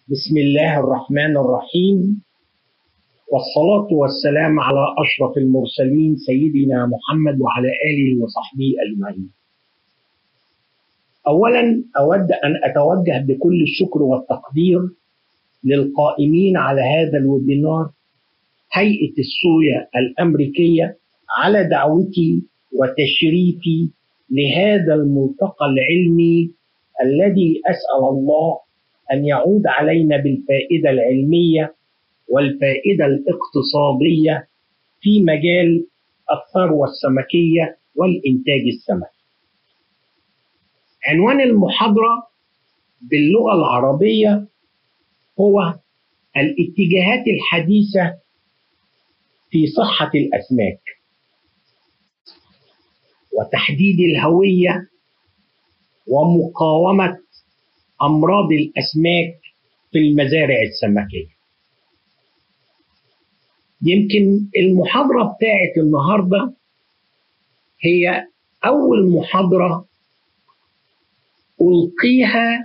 بسم الله الرحمن الرحيم والصلاة والسلام على أشرف المرسلين سيدنا محمد وعلى آله وصحبه أجمعين. أولا أود أن أتوجه بكل الشكر والتقدير للقائمين على هذا الويبينار هيئة الصويا الأمريكية على دعوتي وتشريفي لهذا الملتقى العلمي الذي أسأل الله أن يعود علينا بالفائدة العلمية والفائدة الاقتصادية في مجال الثروة السمكية والإنتاج السمكي. عنوان المحاضرة باللغة العربية هو الاتجاهات الحديثة في صحة الأسماك وتحديد الهوية ومقاومة أمراض الأسماك في المزارع السمكية يمكن المحاضرة بتاعت النهاردة هي أول محاضرة ألقيها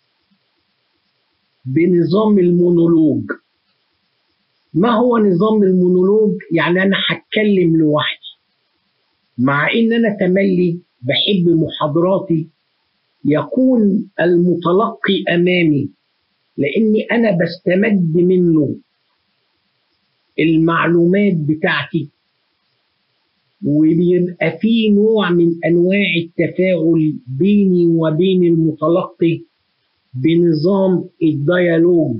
بنظام المونولوج ما هو نظام المونولوج؟ يعني أنا هتكلم لوحدي مع إن أنا تملي بحب محاضراتي يكون المتلقي امامي لاني انا بستمد منه المعلومات بتاعتي وبيبقى في نوع من انواع التفاعل بيني وبين المتلقي بنظام الديالوج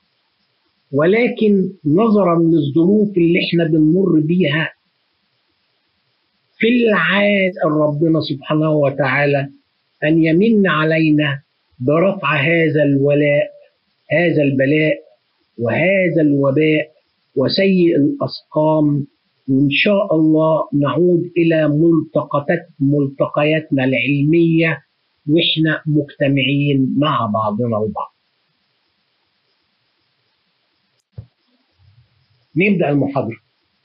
ولكن نظرا للظروف اللي احنا بنمر بيها في العاد ربنا سبحانه وتعالى أن يمن علينا برفع هذا الولاء هذا البلاء وهذا الوباء وسيء الأسقام وإن شاء الله نعود إلى ملتقيات ملتقياتنا العلمية وإحنا مجتمعين مع بعضنا البعض. نبدأ المحاضرة.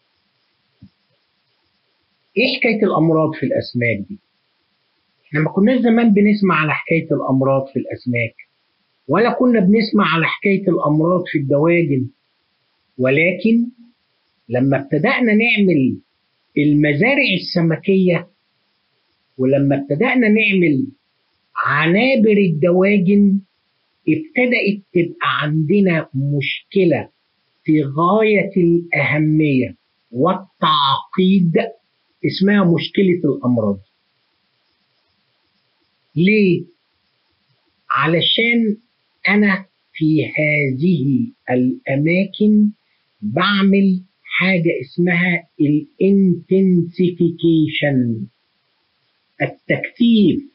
إيه حكاية الأمراض في الأسماك دي؟ احنا ما كناش زمان بنسمع على حكايه الامراض في الاسماك ولا كنا بنسمع على حكايه الامراض في الدواجن ولكن لما ابتدانا نعمل المزارع السمكيه ولما ابتدانا نعمل عنابر الدواجن ابتدات تبقى عندنا مشكله في غايه الاهميه والتعقيد اسمها مشكله الامراض ليه؟ علشان أنا في هذه الأماكن بعمل حاجة اسمها الانتنسيفيكيشن التكثيف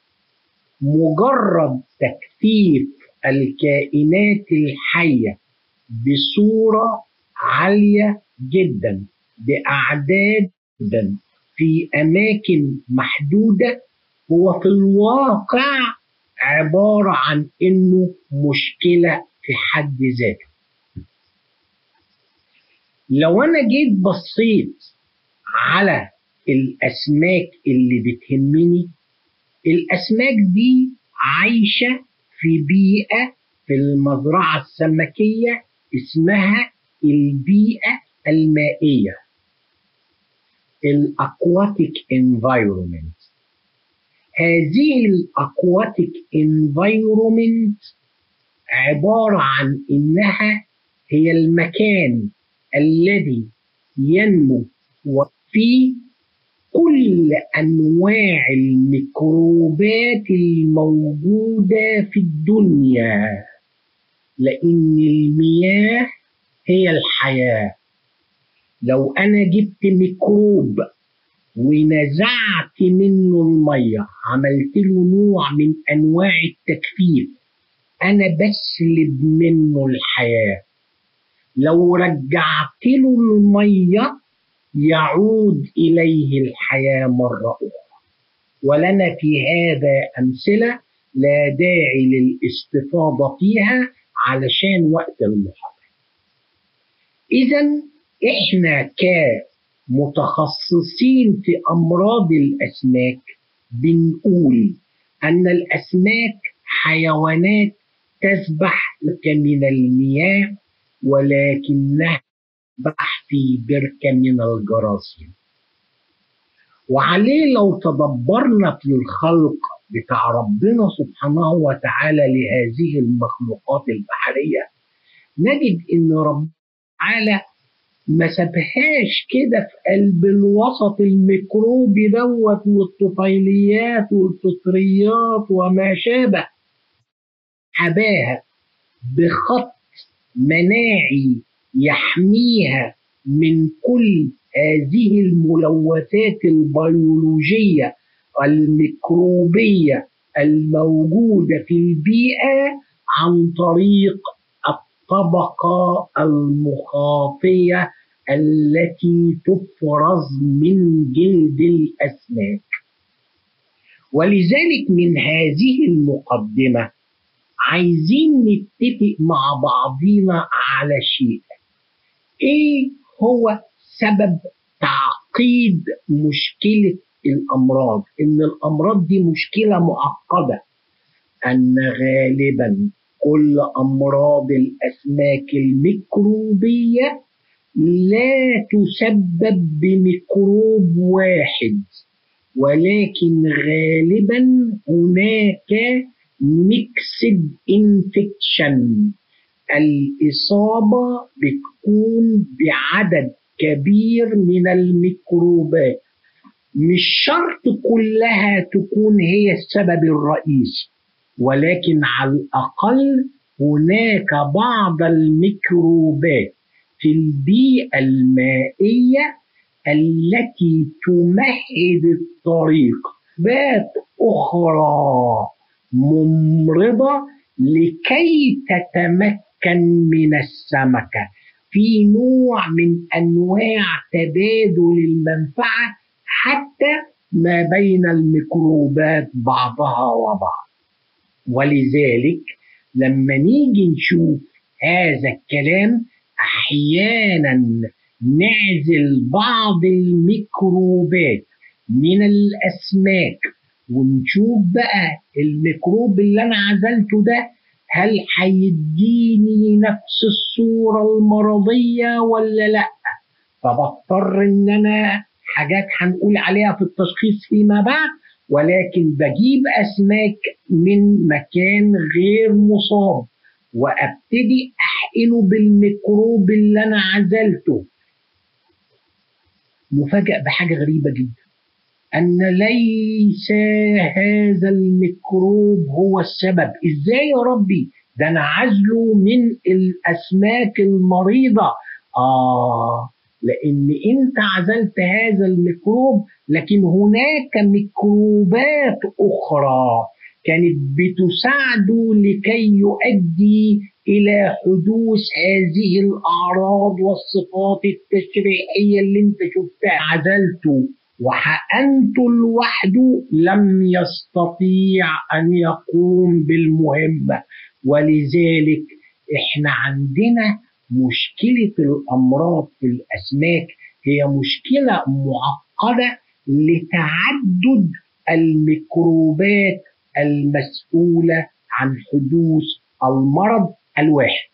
مجرد تكثيف الكائنات الحية بصورة عالية جدا بأعداد في أماكن محدودة هو في الواقع عبارة عن إنه مشكلة في حد ذاته. لو أنا جيت بصيت على الأسماك اللي بتهمني الأسماك دي عايشة في بيئة في المزرعة السمكية اسمها البيئة المائية الأكواتيك انفايرومنت هذه الاكواتيك انفايرومنت عباره عن انها هي المكان الذي ينمو وفيه كل انواع الميكروبات الموجوده في الدنيا لان المياه هي الحياه لو انا جبت ميكروب ونزعت منه الميه عملت له نوع من انواع التكفيف انا بسلب منه الحياه لو رجعت له الميه يعود اليه الحياه مره اخرى ولنا في هذا امثله لا داعي للاستفاضه فيها علشان وقت المحاضره اذا احنا ك متخصصين في امراض الاسماك بنقول ان الاسماك حيوانات تسبح لك من المياه ولكنها تسبح في بركة من الجراثيم وعليه لو تدبرنا في الخلق بتاع ربنا سبحانه وتعالى لهذه المخلوقات البحرية نجد إن ربنا تعالى ما سابهاش كده في قلب الوسط الميكروبي دوت والطفيليات والفطريات وما شابه حباها بخط مناعي يحميها من كل هذه الملوثات البيولوجيه الميكروبيه الموجوده في البيئه عن طريق الطبقه المخاطيه التي تفرز من جلد الاسماك ولذلك من هذه المقدمه عايزين نتفق مع بعضينا على شيء ايه هو سبب تعقيد مشكله الامراض ان الامراض دي مشكله معقده ان غالبا كل امراض الاسماك الميكروبيه لا تسبب بميكروب واحد ولكن غالبا هناك ميكسد انفكشن الإصابة بتكون بعدد كبير من الميكروبات مش شرط كلها تكون هي السبب الرئيسي ولكن على الأقل هناك بعض الميكروبات في البيئة المائية التي تمهد الطريق بات أخرى ممرضة لكي تتمكن من السمكة في نوع من أنواع تبادل المنفعة حتى ما بين الميكروبات بعضها وبعض ولذلك لما نيجي نشوف هذا الكلام أحيانا نعزل بعض الميكروبات من الأسماك ونشوف بقى الميكروب اللي انا عزلته ده هل هيديني نفس الصورة المرضية ولا لا فبضطر ان انا حاجات هنقول عليها في التشخيص فيما بعد ولكن بجيب اسماك من مكان غير مصاب وابتدي احقنه بالميكروب اللي انا عزلته مفاجأ بحاجة غريبة جدا أن ليس هذا الميكروب هو السبب إزاي يا ربي ده أنا عزله من الأسماك المريضة آه لأن أنت عزلت هذا الميكروب لكن هناك ميكروبات أخرى كانت بتساعده لكي يؤدي إلى حدوث هذه الأعراض والصفات التشريحية اللي أنت شفتها عزلته وحقنته لوحده لم يستطيع ان يقوم بالمهمه ولذلك احنا عندنا مشكله الامراض في الاسماك هي مشكله معقده لتعدد الميكروبات المسؤوله عن حدوث المرض الواحد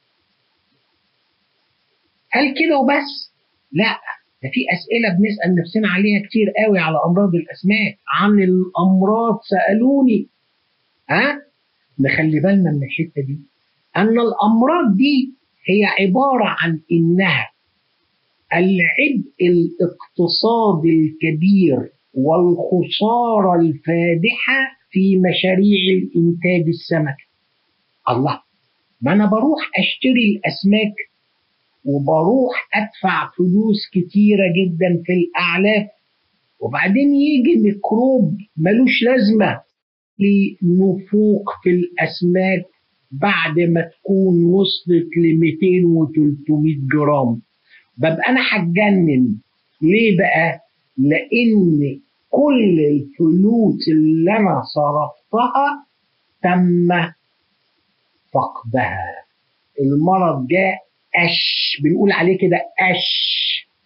هل كده وبس لا ده في اسئله بنسال نفسنا عليها كتير قوي على امراض الاسماك عن الامراض سالوني ها نخلي بالنا من الحته دي ان الامراض دي هي عباره عن انها العبء الاقتصادي الكبير والخساره الفادحه في مشاريع الانتاج السمكي الله ما انا بروح اشتري الاسماك وبروح ادفع فلوس كتيرة جدا في الاعلاف وبعدين يجي ميكروب ملوش لازمة لنفوق في الاسماك بعد ما تكون وصلت ل 200 و 300 جرام ببقى انا هتجنن ليه بقى؟ لان كل الفلوس اللي انا صرفتها تم فقدها المرض جاء أش بنقول عليه كده أش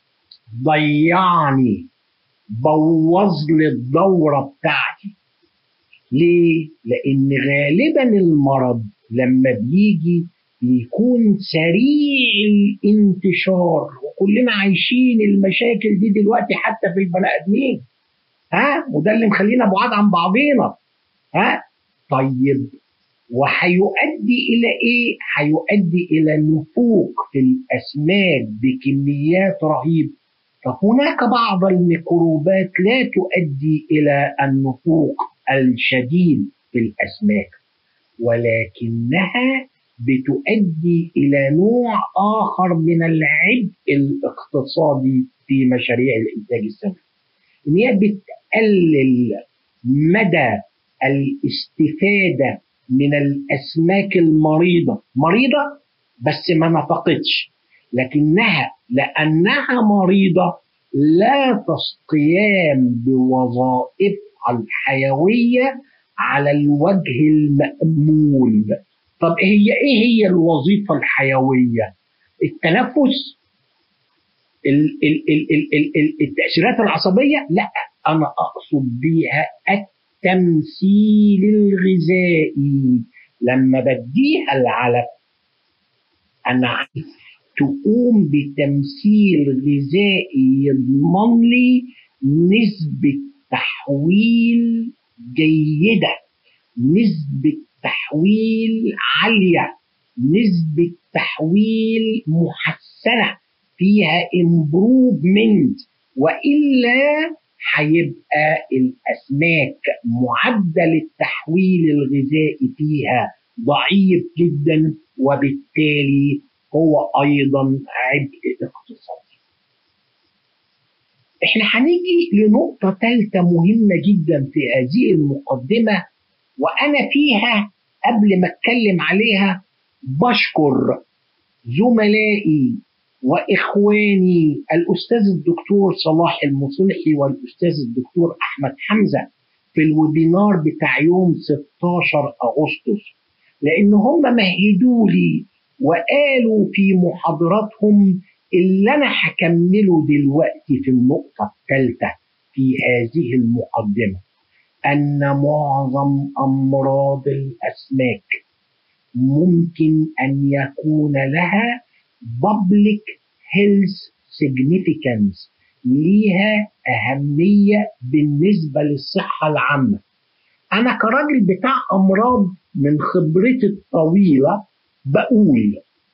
ضيعني بوظ لي الدورة بتاعتي ليه؟ لأن غالبا المرض لما بيجي بيكون سريع الانتشار وكلنا عايشين المشاكل دي دلوقتي حتى في البني ادمين ها وده اللي مخلينا بعاد عن بعضينا ها طيب وهيؤدي الى ايه؟ هيؤدي الى نفوق في الاسماك بكميات رهيبه طب هناك بعض الميكروبات لا تؤدي الى النفوق الشديد في الاسماك ولكنها بتؤدي الى نوع اخر من العبء الاقتصادي في مشاريع الانتاج السمكي ان هي بتقلل مدى الاستفاده من الاسماك المريضه مريضه بس ما نفقتش لكنها لانها مريضه لا تستقيم بوظائفها الحيويه على الوجه المأمول طب هي ايه هي الوظيفه الحيويه التنفس ال ال ال ال ال ال التأثيرات العصبية لا أنا أقصد بيها التمثيل الغذائي لما بديها العلف أنا عايز تقوم بتمثيل غذائي يضمن لي نسبة تحويل جيدة نسبة تحويل عالية نسبة تحويل محسنة فيها امبروفمنت والا هيبقى الاسماك معدل التحويل الغذائي فيها ضعيف جدا وبالتالي هو ايضا عبء اقتصادي. احنا هنيجي لنقطة ثالثة مهمة جدا في هذه المقدمة وأنا فيها قبل ما أتكلم عليها بشكر زملائي واخواني الاستاذ الدكتور صلاح المصلحي والاستاذ الدكتور احمد حمزه في الويبينار بتاع يوم 16 اغسطس لان هم مهدوا لي وقالوا في محاضراتهم اللي انا هكمله دلوقتي في النقطه الثالثه في هذه المقدمه ان معظم امراض الاسماك ممكن ان يكون لها public health significance ليها أهمية بالنسبة للصحة العامة أنا كراجل بتاع أمراض من خبرتي الطويلة بقول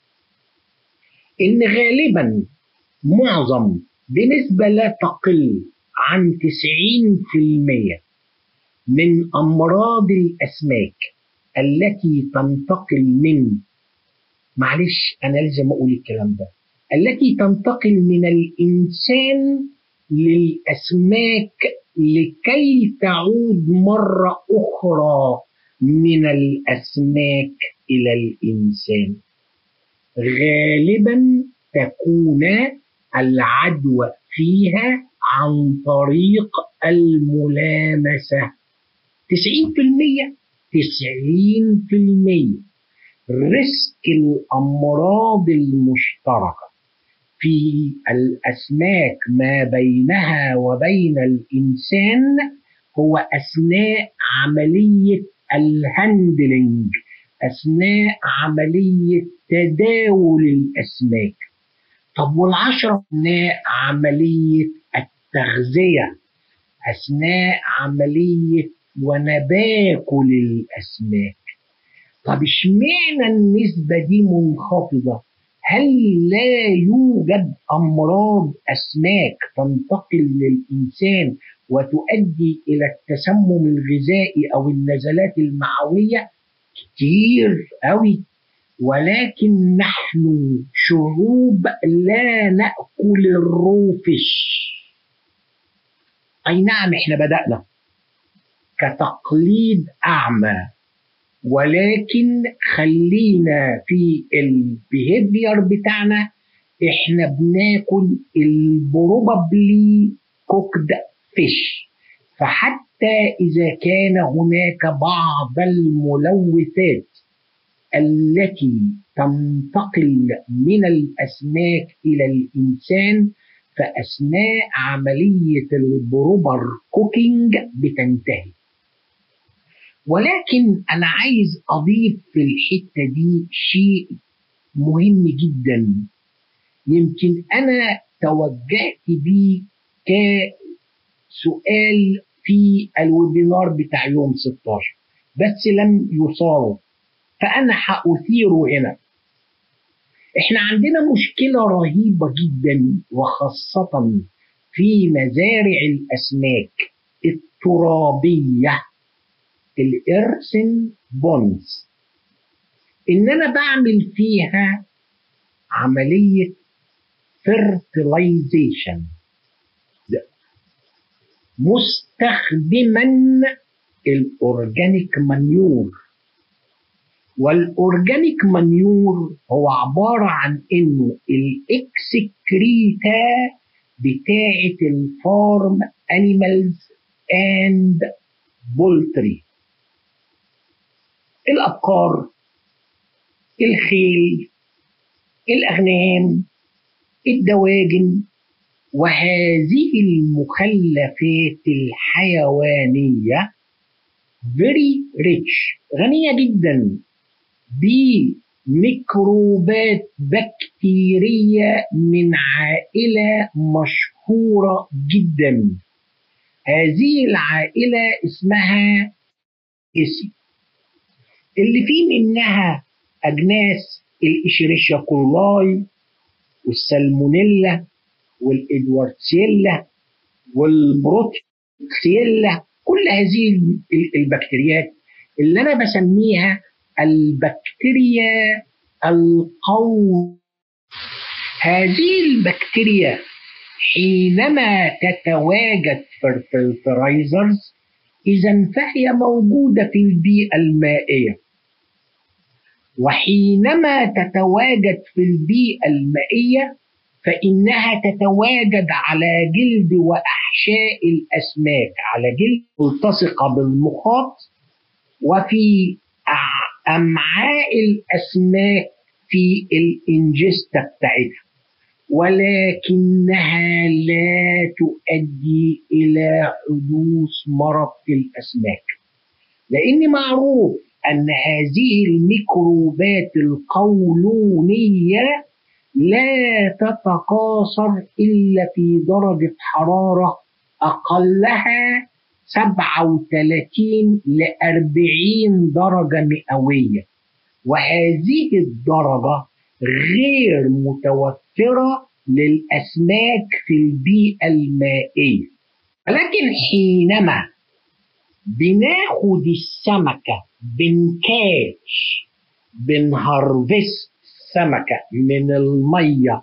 إن غالبا معظم بنسبة لا تقل عن 90% من أمراض الأسماك التي تنتقل من معلش انا لازم اقول الكلام ده التي تنتقل من الانسان للاسماك لكي تعود مره اخرى من الاسماك الى الانسان غالبا تكون العدوى فيها عن طريق الملامسه 90% 90% ريسك الامراض المشتركه في الاسماك ما بينها وبين الانسان هو اثناء عمليه الهندلنج اثناء عمليه تداول الاسماك طب والعشرة أثناء عملية التغذية أثناء عملية وأنا باكل الأسماك طب اشمعنى النسبة دي منخفضة؟ هل لا يوجد أمراض أسماك تنتقل للإنسان وتؤدي إلى التسمم الغذائي أو النزلات المعوية؟ كتير أوي ولكن نحن شعوب لا نأكل الروفش أي نعم إحنا بدأنا كتقليد أعمى ولكن خلينا في البيهيفير بتاعنا احنا بناكل البروبابلي كوكد فيش فحتى اذا كان هناك بعض الملوثات التي تنتقل من الاسماك الى الانسان فاثناء عمليه البروبر كوكينج بتنتهي ولكن انا عايز اضيف في الحته دي شيء مهم جدا يمكن انا توجهت بيه كسؤال في الويبينار بتاع يوم 16 بس لم يصاغ فانا هاثيره هنا احنا عندنا مشكله رهيبه جدا وخاصه في مزارع الاسماك الترابيه الارسن بونز ان انا بعمل فيها عمليه fertilization مستخدما الاورجانيك مانيور والاورجانيك مانيور هو عباره عن انه الاكسكريتا بتاعه الفارم انيمالز اند بولتري الابقار الخيل الاغنام الدواجن وهذه المخلفات الحيوانيه very rich غنيه جدا بميكروبات بكتيريه من عائله مشهوره جدا هذه العائله اسمها اسي اللي فيه منها اجناس الاشريشيا كولاي والسالمونيلا والادواردسيلا والبروتسيلا كل هذه البكتيريات اللي انا بسميها البكتيريا القوية هذه البكتيريا حينما تتواجد في الفلترايزرز اذا فهي موجوده في البيئه المائيه وحينما تتواجد في البيئه المائيه فإنها تتواجد على جلد وأحشاء الأسماك على جلد ملتصقة بالمخاط وفي أمعاء الأسماك في الإنجستة بتاعتها ولكنها لا تؤدي إلى حدوث مرض في الأسماك لأن معروف أن هذه الميكروبات القولونية لا تتكاثر إلا في درجة حرارة أقلها 37 ل 40 درجة مئوية وهذه الدرجة غير متوفرة للأسماك في البيئة المائية ولكن حينما بناخد السمكة بنكاتش بنهرفست السمكة من المية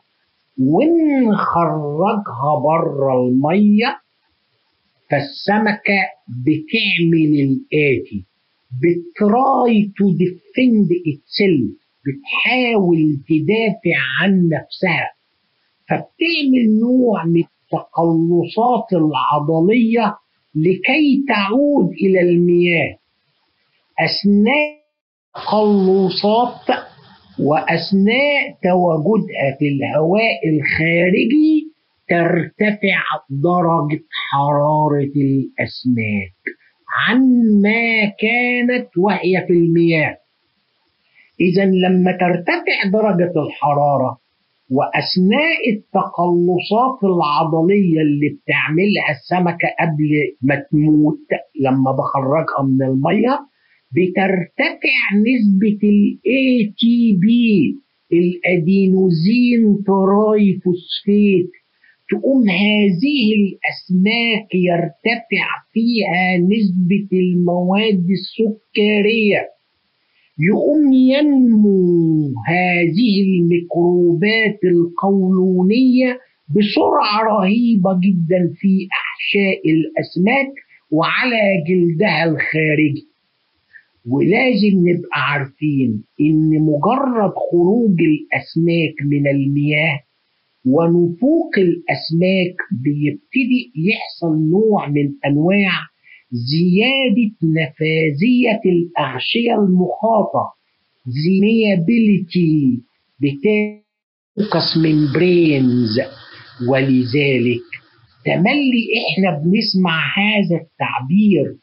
ونخرجها بره المية فالسمكة بتعمل الآتي بتراي تو ديفند اتسيلف بتحاول تدافع عن نفسها فبتعمل نوع من التقلصات العضلية لكي تعود إلى المياه أثناء تقلصات واثناء تواجدها في الهواء الخارجي ترتفع درجه حراره الاسماك عن ما كانت وهي في المياه اذا لما ترتفع درجه الحراره واثناء التقلصات العضليه اللي بتعملها السمكه قبل ما تموت لما بخرجها من الميه بترتفع نسبة ال ATP الأدينوزين تراي فوسفيت تقوم هذه الأسماك يرتفع فيها نسبة المواد السكرية يقوم ينمو هذه الميكروبات القولونية بسرعة رهيبة جدا في أحشاء الأسماك وعلى جلدها الخارجي ولازم نبقى عارفين ان مجرد خروج الاسماك من المياه ونفوق الاسماك بيبتدي يحصل نوع من انواع زياده نفاذيه الاغشيه المخاطه زيميابيليتي بتاكس ممبرينز ولذلك تملي احنا بنسمع هذا التعبير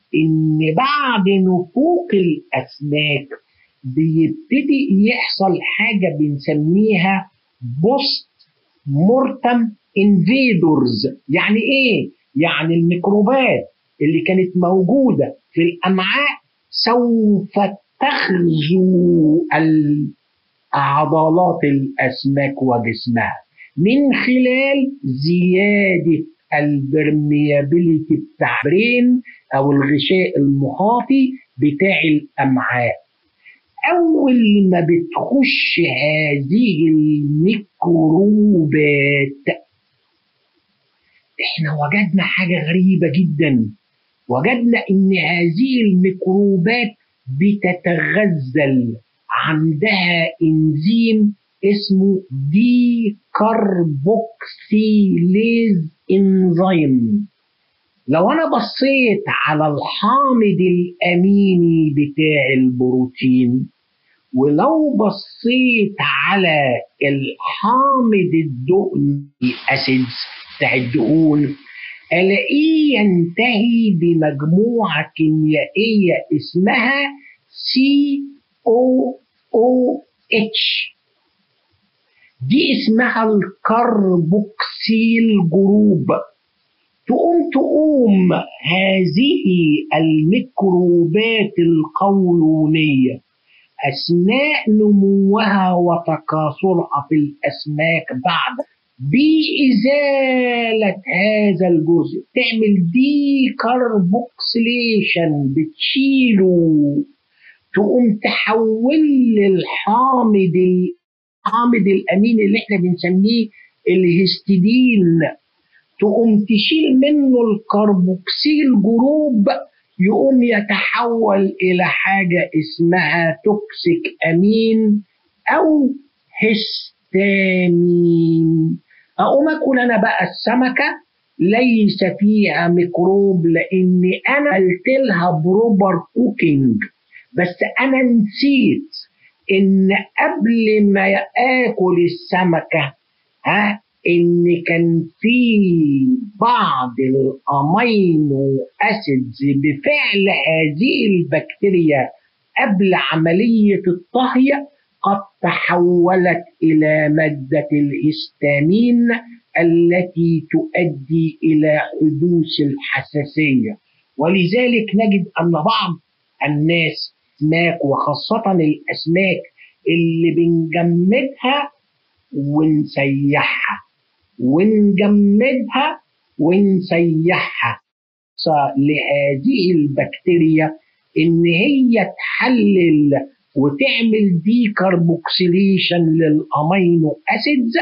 ان بعد نفوق الاسماك بيبتدي يحصل حاجه بنسميها بوست مورتم انفيدورز يعني ايه يعني الميكروبات اللي كانت موجوده في الامعاء سوف تغزو عضلات الاسماك وجسمها من خلال زياده البرميابيليتي بتاع برين او الغشاء المخاطي بتاع الامعاء اول ما بتخش هذه الميكروبات احنا وجدنا حاجه غريبه جدا وجدنا ان هذه الميكروبات بتتغزل عندها انزيم اسمه دي كاربوكسيليز انزيم لو انا بصيت على الحامض الاميني بتاع البروتين ولو بصيت على الحامض الدهني اسيدز بتاع الدهون الاقيه ينتهي بمجموعه كيميائيه اسمها سي او او اتش دي اسمها الكربوكسيل جروب تقوم تقوم هذه الميكروبات القولونية أثناء نموها وتكاثرها في الأسماك بعد بإزالة هذا الجزء تعمل دي كاربوكسيليشن بتشيله تقوم تحول الحامض الحامض الامين اللي احنا بنسميه الهستidine تقوم تشيل منه الكربوكسيل جروب يقوم يتحول الى حاجه اسمها توكسيك امين او هستامين اقوم اكل انا بقى السمكه ليس فيها ميكروب لان انا قلت لها بروبر كوكينج بس انا نسيت ان قبل ما اكل السمكه ها ان كان في بعض الامينو اسيدز بفعل هذه البكتيريا قبل عمليه الطهي قد تحولت الى ماده الهستامين التي تؤدي الى حدوث الحساسيه ولذلك نجد ان بعض الناس اسماك وخاصه الاسماك اللي بنجمدها ونسيحها ونجمدها ونسيحها لهذه البكتيريا ان هي تحلل وتعمل دي كاربوكسيليشن للامينو اسيدز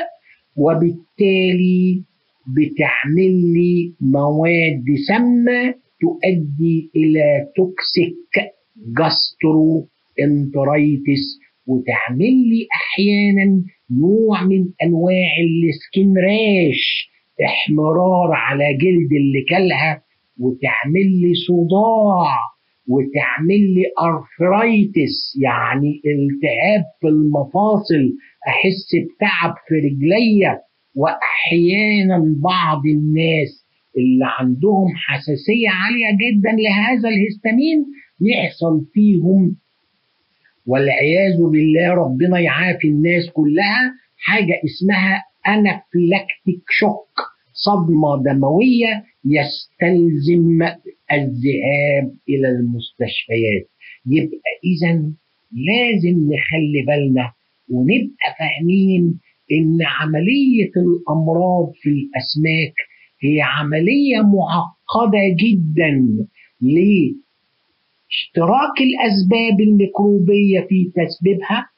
وبالتالي بتعمل لي مواد سامه تؤدي الى توكسيك جاسترو انترايتس وتعمل لي احيانا نوع من انواع السكين راش احمرار على جلد اللي كلها وتعمل لي صداع وتعمل لي ارثرايتس يعني التهاب في المفاصل احس بتعب في رجليا واحيانا بعض الناس اللي عندهم حساسيه عاليه جدا لهذا الهستامين يحصل فيهم والعياذ بالله ربنا يعافي الناس كلها حاجه اسمها انافلاكتيك شوك صدمه دمويه يستلزم الذهاب الى المستشفيات يبقى اذا لازم نخلي بالنا ونبقى فاهمين ان عمليه الامراض في الاسماك هي عمليه معقده جدا ليه اشتراك الاسباب الميكروبيه في تسبيبها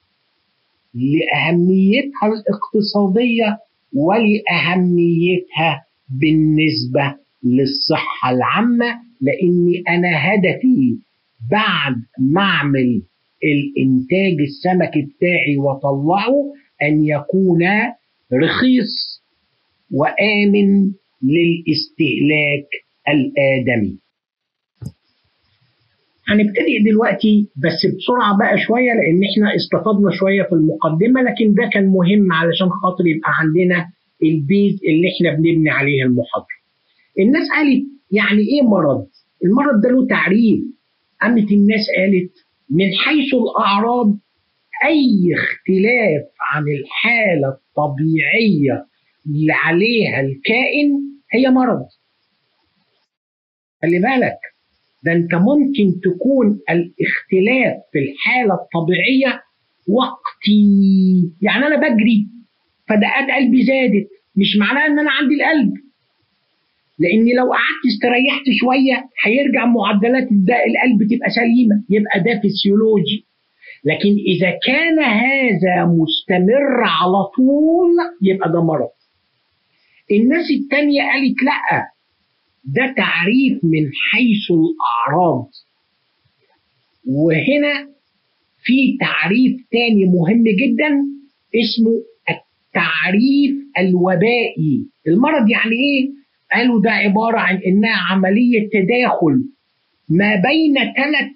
لاهميتها الاقتصاديه ولاهميتها بالنسبه للصحه العامه لاني انا هدفي بعد ما اعمل الانتاج السمكي بتاعي واطلعه ان يكون رخيص وامن للاستهلاك الادمي هنبتدي دلوقتي بس بسرعه بقى شويه لان احنا استفدنا شويه في المقدمه لكن ده كان مهم علشان خاطر يبقى عندنا البيز اللي احنا بنبني عليه المحاضره. الناس قالت يعني ايه مرض؟ المرض ده له تعريف قامت الناس قالت من حيث الأعراض أي اختلاف عن الحالة الطبيعية اللي عليها الكائن هي مرض خلي بالك ده انت ممكن تكون الاختلاف في الحالة الطبيعية وقتي يعني انا بجري فدقات قلبي زادت مش معناه ان انا عندي القلب لان لو قعدت استريحت شويه هيرجع معدلات القلب تبقى سليمه يبقى ده فسيولوجي لكن اذا كان هذا مستمر على طول يبقى ده مرض الناس التانية قالت لا ده تعريف من حيث الأعراض وهنا في تعريف تاني مهم جدا اسمه التعريف الوبائي المرض يعني ايه قالوا ده عبارة عن انها عملية تداخل ما بين ثلاث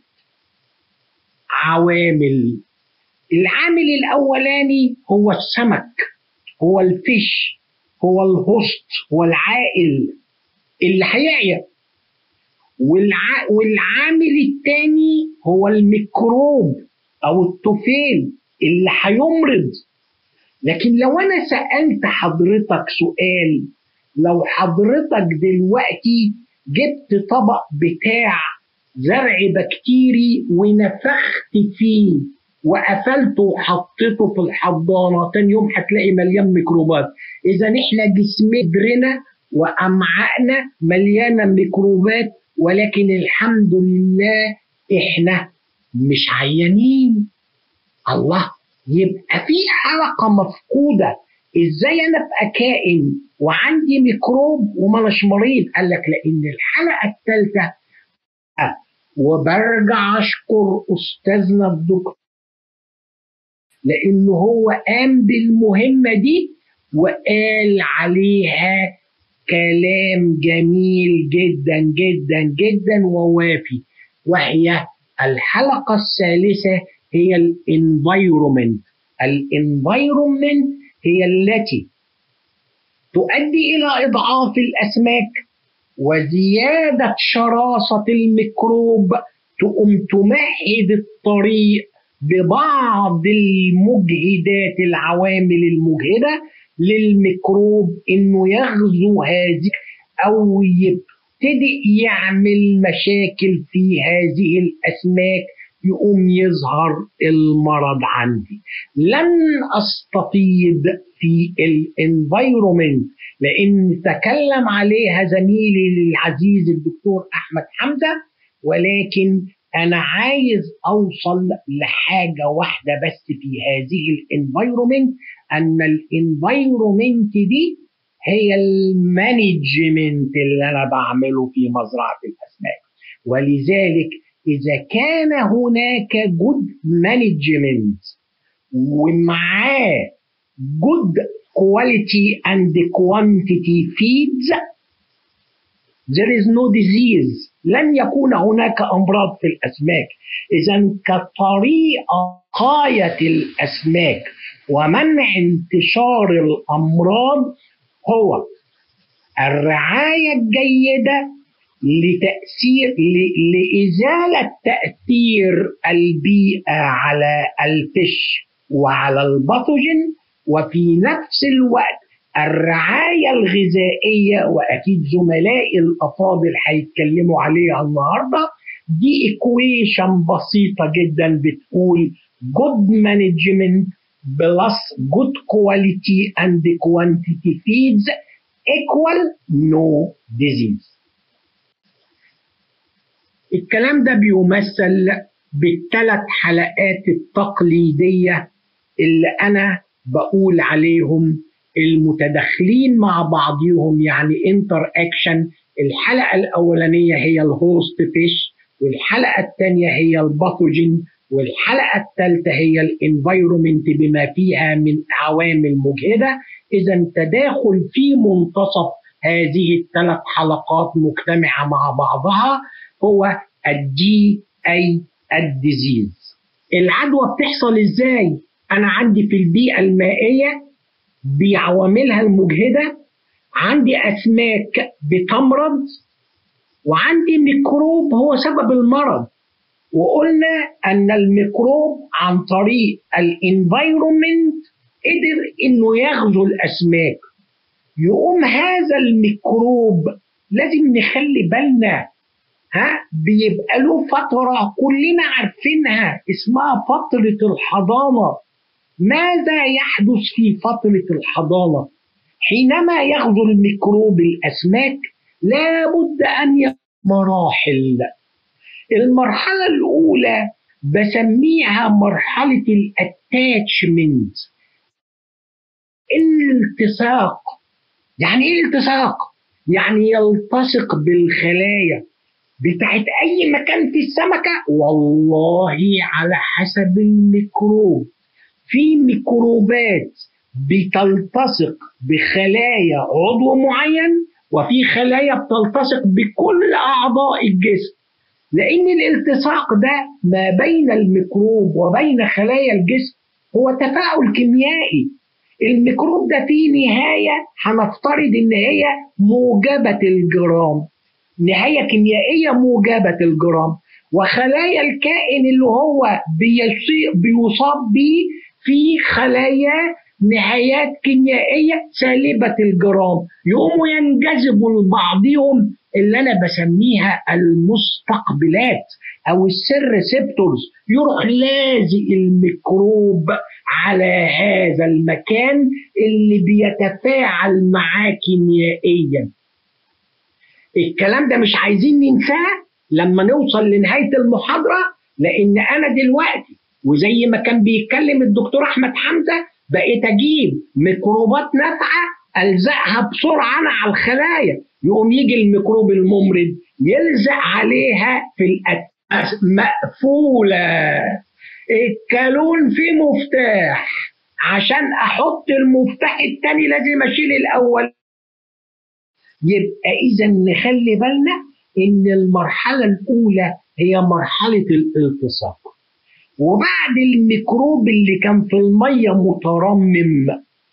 عوامل العامل الاولاني هو السمك هو الفيش هو الهوست هو العائل اللي هيعيا والع... والعامل الثاني هو الميكروب او الطفيل اللي هيمرض لكن لو انا سالت حضرتك سؤال لو حضرتك دلوقتي جبت طبق بتاع زرع بكتيري ونفخت فيه وقفلته وحطيته في الحضانه تاني يوم هتلاقي مليان ميكروبات اذا احنا جسمنا وامعائنا مليانه ميكروبات ولكن الحمد لله احنا مش عيانين الله يبقى في حلقه مفقوده ازاي انا ابقى كائن وعندي ميكروب وماناش مريض قال لك لان الحلقه الثالثه وبرجع اشكر استاذنا الدكتور لانه هو قام بالمهمه دي وقال عليها كلام جميل جدا جدا جدا ووافي وهي الحلقه الثالثه هي الانفايرومنت الانفايرومنت هي التي تؤدي الى اضعاف الاسماك وزياده شراسه الميكروب تقوم تمهد الطريق ببعض المجهدات العوامل المجهده للميكروب انه يغزو هذه او يبتدئ يعمل مشاكل في هذه الاسماك يقوم يظهر المرض عندي لن استفيض في الانفايرومنت لان تكلم عليها زميلي العزيز الدكتور احمد حمزه ولكن انا عايز اوصل لحاجه واحده بس في هذه الانفايرومنت ان الانفايرومنت دي هي المانجمنت اللي انا بعمله في مزرعه الاسماك ولذلك اذا كان هناك جود مانجمنت ومعاه جود quality and quantity feeds there is no disease لن يكون هناك امراض في الاسماك اذا كطريقه وقايه الاسماك ومنع انتشار الامراض هو الرعايه الجيده لتاثير لازاله تاثير البيئه على الفش وعلى الباثوجين وفي نفس الوقت الرعايه الغذائيه واكيد زملائي الافاضل هيتكلموا عليها النهارده دي ايكويشن بسيطه جدا بتقول good management plus good quality and quantity feeds equal no disease الكلام ده بيمثل بالثلاث حلقات التقليديه اللي انا بقول عليهم المتداخلين مع بعضهم يعني انتر اكشن الحلقه الاولانيه هي الهوست فيش والحلقه الثانيه هي الباثوجين والحلقه الثالثه هي الانفايرومنت بما فيها من عوامل مجهده اذا تداخل في منتصف هذه الثلاث حلقات مجتمعه مع بعضها هو الدي اي الديزيز العدوى بتحصل ازاي انا عندي في البيئه المائيه بعواملها المجهده عندي اسماك بتمرض وعندي ميكروب هو سبب المرض وقلنا ان الميكروب عن طريق الانفايرومنت قدر انه يغزو الاسماك يقوم هذا الميكروب لازم نخلي بالنا ها بيبقى له فترة كلنا عارفينها اسمها فترة الحضانة ماذا يحدث في فترة الحضانة حينما يغزو الميكروب الأسماك لابد أن مراحل المرحلة الأولى بسميها مرحلة الاتاتشمنت الالتصاق يعني ايه التصاق؟ يعني يلتصق بالخلايا بتاعت اي مكان في السمكه والله على حسب الميكروب في ميكروبات بتلتصق بخلايا عضو معين وفي خلايا بتلتصق بكل اعضاء الجسم لان الالتصاق ده ما بين الميكروب وبين خلايا الجسم هو تفاعل كيميائي الميكروب ده فيه نهايه هنفترض ان هي موجبه الجرام نهايه كيميائيه موجبه الجرام وخلايا الكائن اللي هو بيصاب به في خلايا نهايات كيميائية سالبة الجرام يقوموا ينجذبوا لبعضهم اللي أنا بسميها المستقبلات أو السيرسبتورز يروح لازق الميكروب على هذا المكان اللي بيتفاعل معاه كيميائيا الكلام ده مش عايزين ننساه لما نوصل لنهاية المحاضرة لأن أنا دلوقتي وزي ما كان بيتكلم الدكتور أحمد حمزة بقيت أجيب ميكروبات نافعة ألزقها بسرعة أنا على الخلايا يقوم يجي الميكروب الممرض يلزق عليها في الأس مقفولة الكالون فيه مفتاح عشان أحط المفتاح التاني لازم أشيل الأول يبقى إذا نخلي بالنا إن المرحلة الأولى هي مرحلة الالتصاق وبعد الميكروب اللي كان في المية مترمم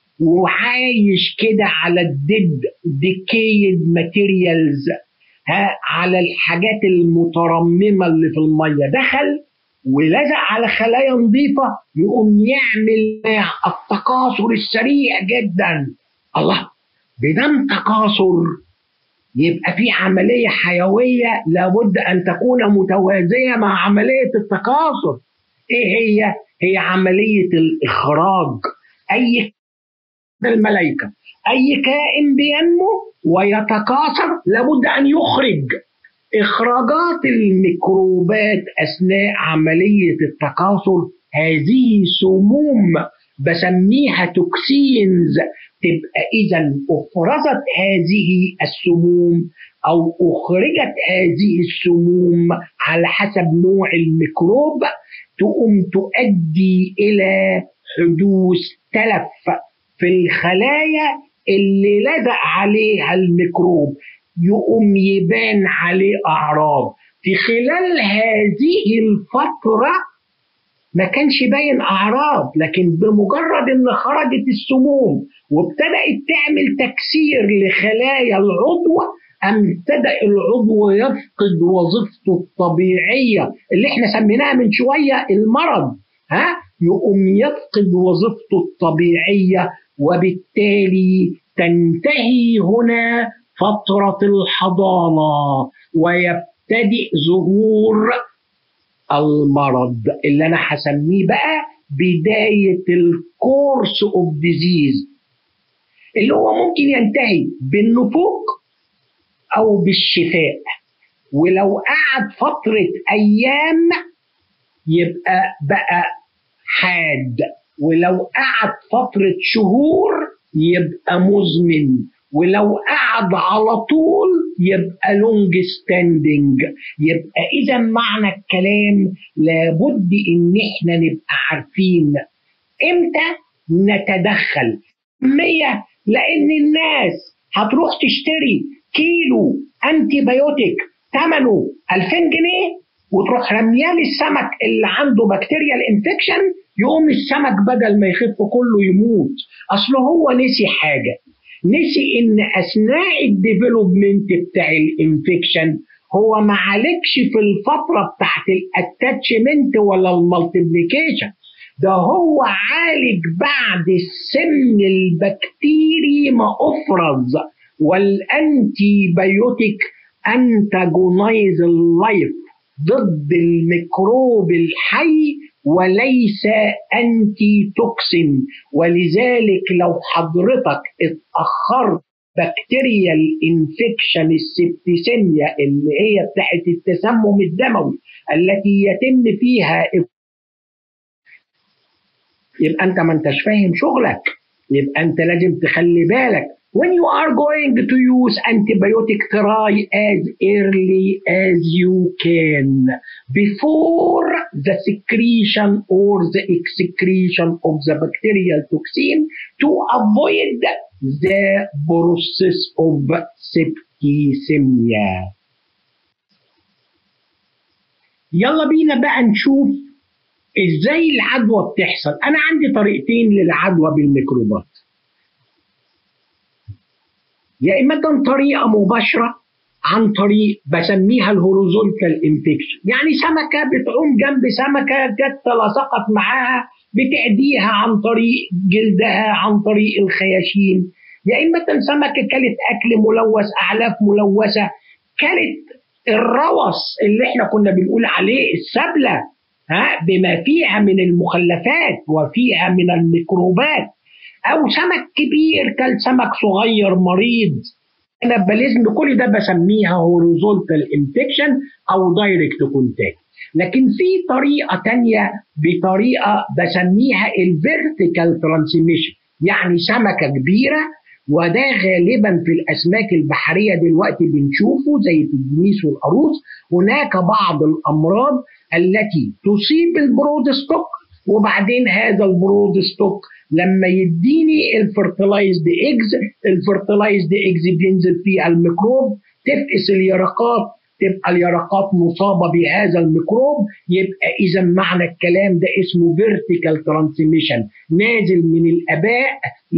وعايش كده على الديد ديكيد ماتيريالز ها على الحاجات المترممة اللي في المية دخل ولزق على خلايا نظيفة يقوم يعمل التكاثر السريع جدا الله بدم تكاثر يبقى في عملية حيوية لابد أن تكون متوازية مع عملية التكاثر إيه هي؟ هي عملية الإخراج أي الملائكة أي كائن بينمو ويتكاثر لابد أن يخرج إخراجات الميكروبات أثناء عملية التكاثر هذه سموم بسميها توكسينز تبقى إذا أفرزت هذه السموم أو أخرجت هذه السموم على حسب نوع الميكروب تقوم تؤدي إلى حدوث تلف في الخلايا اللي لزق عليها الميكروب يقوم يبان عليه أعراض في خلال هذه الفترة ما كانش باين أعراض لكن بمجرد إن خرجت السموم وابتدأت تعمل تكسير لخلايا العضو ابتدأ العضو يفقد وظيفته الطبيعية اللي احنا سميناها من شوية المرض ها يقوم يفقد وظيفته الطبيعية وبالتالي تنتهي هنا فترة الحضانة ويبتدئ ظهور المرض اللي انا هسميه بقى بداية الكورس اوف ديزيز اللي هو ممكن ينتهي بالنفوق او بالشفاء ولو قعد فترة ايام يبقى بقى حاد ولو قعد فترة شهور يبقى مزمن ولو قعد على طول يبقى لونج ستاندنج يبقى اذا معنى الكلام لابد ان احنا نبقى عارفين امتى نتدخل مية لان الناس هتروح تشتري كيلو انتي بايوتيك ثمنه 2000 جنيه وتروح رميال السمك اللي عنده بكتيريا الانفكشن يقوم السمك بدل ما يخف كله يموت اصل هو نسي حاجه نسي ان اثناء الديفلوبمنت بتاع الانفكشن هو ما عالجش في الفترة بتاعت الاتاتشمنت ولا المالتيبليكيشن ده هو عالج بعد السم البكتيري ما افرز والانتي بايوتيك انتاجونايز اللايف ضد الميكروب الحي وليس انتي توكسين ولذلك لو حضرتك اتاخرت بكتيريا الانفكشن السبتيسيميا اللي هي بتاعت التسمم الدموي التي يتم فيها يبقى انت ما انتش فاهم شغلك يبقى انت لازم تخلي بالك when you are going to use antibiotic try as early as you can before the secretion or the excretion of the bacterial toxin to avoid the process of septicemia يلا بينا بقى نشوف ازاي العدوى بتحصل انا عندي طريقتين للعدوى بالميكروبات يا اما طريقه مباشره عن طريق بسميها الهوريزونتال انفكشن يعني سمكه بتعوم جنب سمكه جت لصقت معاها بتأديها عن طريق جلدها عن طريق الخياشيم يا اما سمكه كلت اكل ملوث اعلاف ملوثه كلت الروث اللي احنا كنا بنقول عليه السبله ها بما فيها من المخلفات وفيها من الميكروبات او سمك كبير كل سمك صغير مريض كانباليزم كل ده بسميها هوريزونتال انفكشن او دايركت كونتاكت لكن في طريقه تانية بطريقه بسميها الفيرتيكال ترانسميشن يعني سمكه كبيره وده غالبا في الاسماك البحريه دلوقتي بنشوفه زي في الدنيس والقاروص هناك بعض الامراض التي تصيب البرود ستوك وبعدين هذا البرود ستوك لما يديني الفرتلايزد ايجز الفرتلايزد ايجز بينزل فيه الميكروب تفقس اليرقات تبقى اليرقات مصابه بهذا الميكروب يبقى اذا معنى الكلام ده اسمه فيرتيكال ترانسميشن نازل من الاباء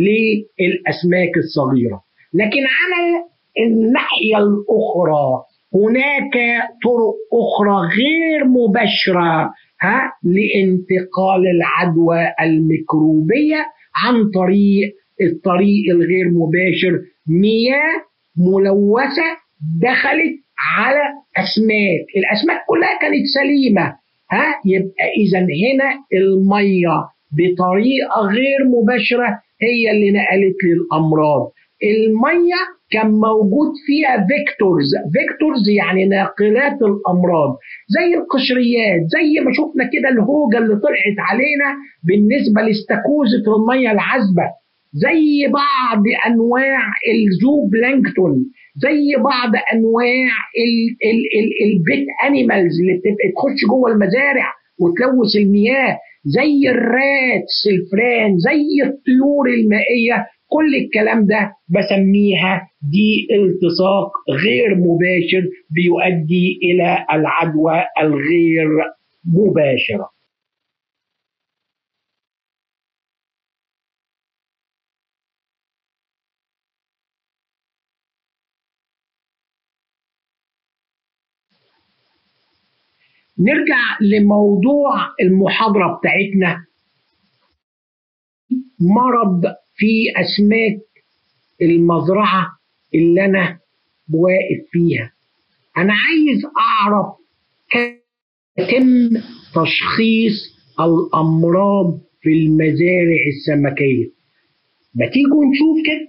للاسماك الصغيره لكن على الناحيه الاخرى هناك طرق اخرى غير مباشره ها لانتقال العدوى الميكروبيه عن طريق الطريق الغير مباشر مياه ملوثه دخلت على اسماك الاسماك كلها كانت سليمه ها يبقى اذا هنا الميه بطريقه غير مباشره هي اللي نقلت لي الامراض الميه كان موجود فيها فيكتورز فيكتورز يعني ناقلات الامراض زي القشريات زي ما شفنا كده الهوجه اللي طلعت علينا بالنسبه لاستاكوزه الميه العذبه زي بعض انواع الزو بلانكتون زي بعض انواع ال ال ال البيت انيمالز اللي بتبقى تخش جوه المزارع وتلوث المياه زي الراتس الفران زي الطيور المائيه كل الكلام ده بسميها دي التصاق غير مباشر بيؤدي الى العدوى الغير مباشره نرجع لموضوع المحاضرة بتاعتنا مرض في أسماك المزرعة اللي أنا واقف فيها أنا عايز أعرف كيف يتم تشخيص الأمراض في المزارع السمكية ما تيجوا نشوف كده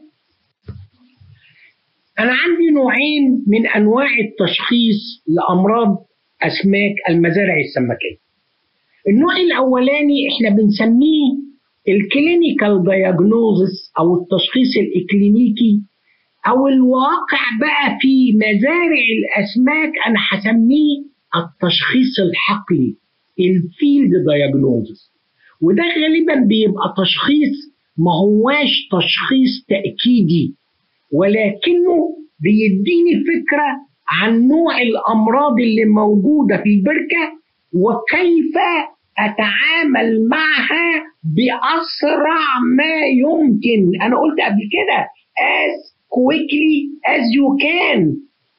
أنا عندي نوعين من أنواع التشخيص لأمراض اسماك المزارع السمكيه. النوع الاولاني احنا بنسميه الكلينيكال دايجنوزس او التشخيص الاكلينيكي او الواقع بقى في مزارع الاسماك انا هسميه التشخيص الحقلي الفيلد دايجنوزس وده غالبا بيبقى تشخيص ما هواش تشخيص تاكيدي ولكنه بيديني فكره عن نوع الامراض اللي موجوده في البركه وكيف اتعامل معها باسرع ما يمكن انا قلت قبل كده as quickly as you can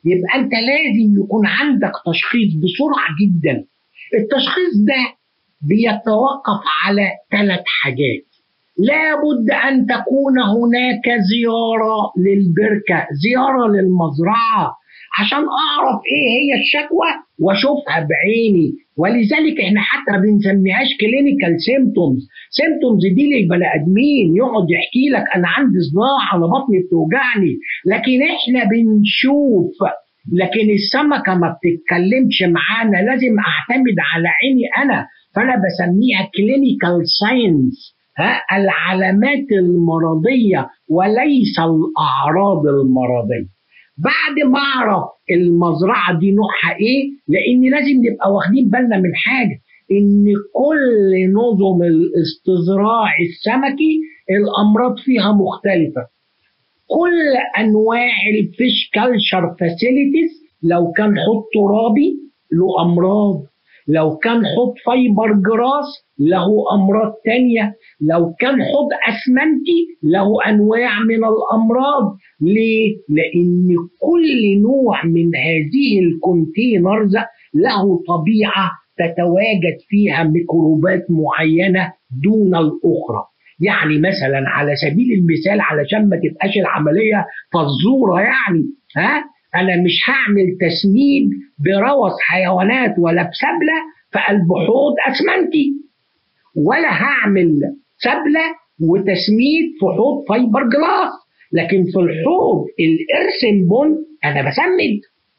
يبقى انت لازم يكون عندك تشخيص بسرعه جدا التشخيص ده بيتوقف على ثلاث حاجات لابد ان تكون هناك زياره للبركه زياره للمزرعه عشان اعرف ايه هي الشكوى واشوفها بعيني ولذلك احنا حتى ما بنسميهاش كلينيكال سيمتومز سيمتومز دي للبني ادمين يقعد يحكي لك انا عندي صداع انا بطني بتوجعني لكن احنا بنشوف لكن السمكه ما بتتكلمش معانا لازم اعتمد على عيني انا فانا بسميها كلينيكال ساينس ها العلامات المرضيه وليس الاعراض المرضيه بعد ما اعرف المزرعه دي نوعها ايه لان لازم نبقى واخدين بالنا من حاجه ان كل نظم الاستزراع السمكي الامراض فيها مختلفه كل انواع الفيش كلتشر فاسيلتيز لو كان حوض ترابي له امراض لو كان حوض فايبر جراس له امراض تانية لو كان حوض اسمنتي له انواع من الامراض ليه لان كل نوع من هذه الكونتينرز له طبيعه تتواجد فيها ميكروبات معينه دون الاخرى يعني مثلا على سبيل المثال علشان ما تبقاش العمليه فزوره يعني ها انا مش هعمل تسميد بروث حيوانات ولا بسبله في قلب حوض اسمنتي ولا هعمل سبله وتسميد في حوض فايبر جلاس لكن في الحوض الارسن بون انا بسمد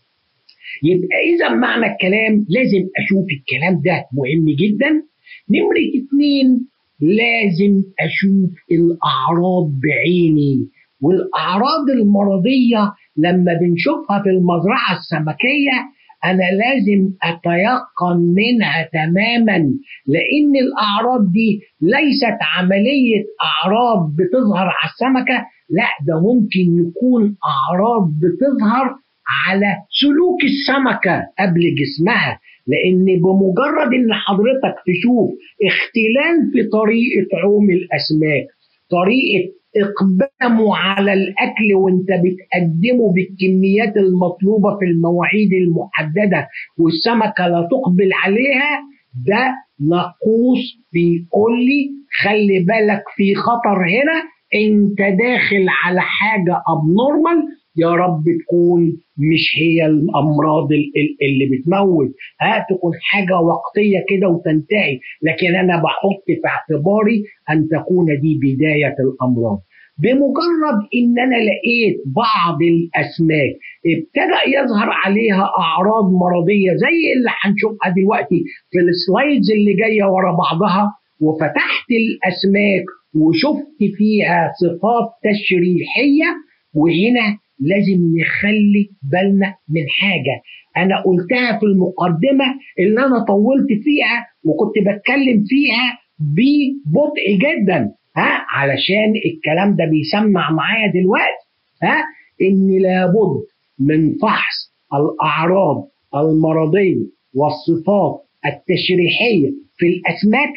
يبقى اذا معنى الكلام لازم اشوف الكلام ده مهم جدا نمرة اتنين لازم اشوف الاعراض بعيني والاعراض المرضيه لما بنشوفها في المزرعه السمكيه انا لازم اتيقن منها تماما لان الاعراض دي ليست عمليه اعراض بتظهر على السمكه لا ده ممكن يكون اعراض بتظهر على سلوك السمكه قبل جسمها لان بمجرد ان حضرتك تشوف اختلال في طريقه عوم الاسماك طريقه اقدامه على الاكل وانت بتقدمه بالكميات المطلوبه في المواعيد المحدده والسمكه لا تقبل عليها ده نقوص بيقول لي خلي بالك في خطر هنا انت داخل على حاجه ابنورمال يا رب تكون مش هي الامراض اللي بتموت ها تكون حاجه وقتيه كده وتنتهي لكن انا بحط في اعتباري ان تكون دي بدايه الامراض بمجرد ان انا لقيت بعض الاسماك ابتدى يظهر عليها اعراض مرضيه زي اللي هنشوفها دلوقتي في السلايدز اللي جايه ورا بعضها وفتحت الاسماك وشفت فيها صفات تشريحيه وهنا لازم نخلي بالنا من حاجه انا قلتها في المقدمه اللي انا طولت فيها وكنت بتكلم فيها ببطء جدا ها علشان الكلام ده بيسمع معايا دلوقتي ها ان لابد من فحص الاعراض المرضيه والصفات التشريحيه في الاسماك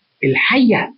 الحيه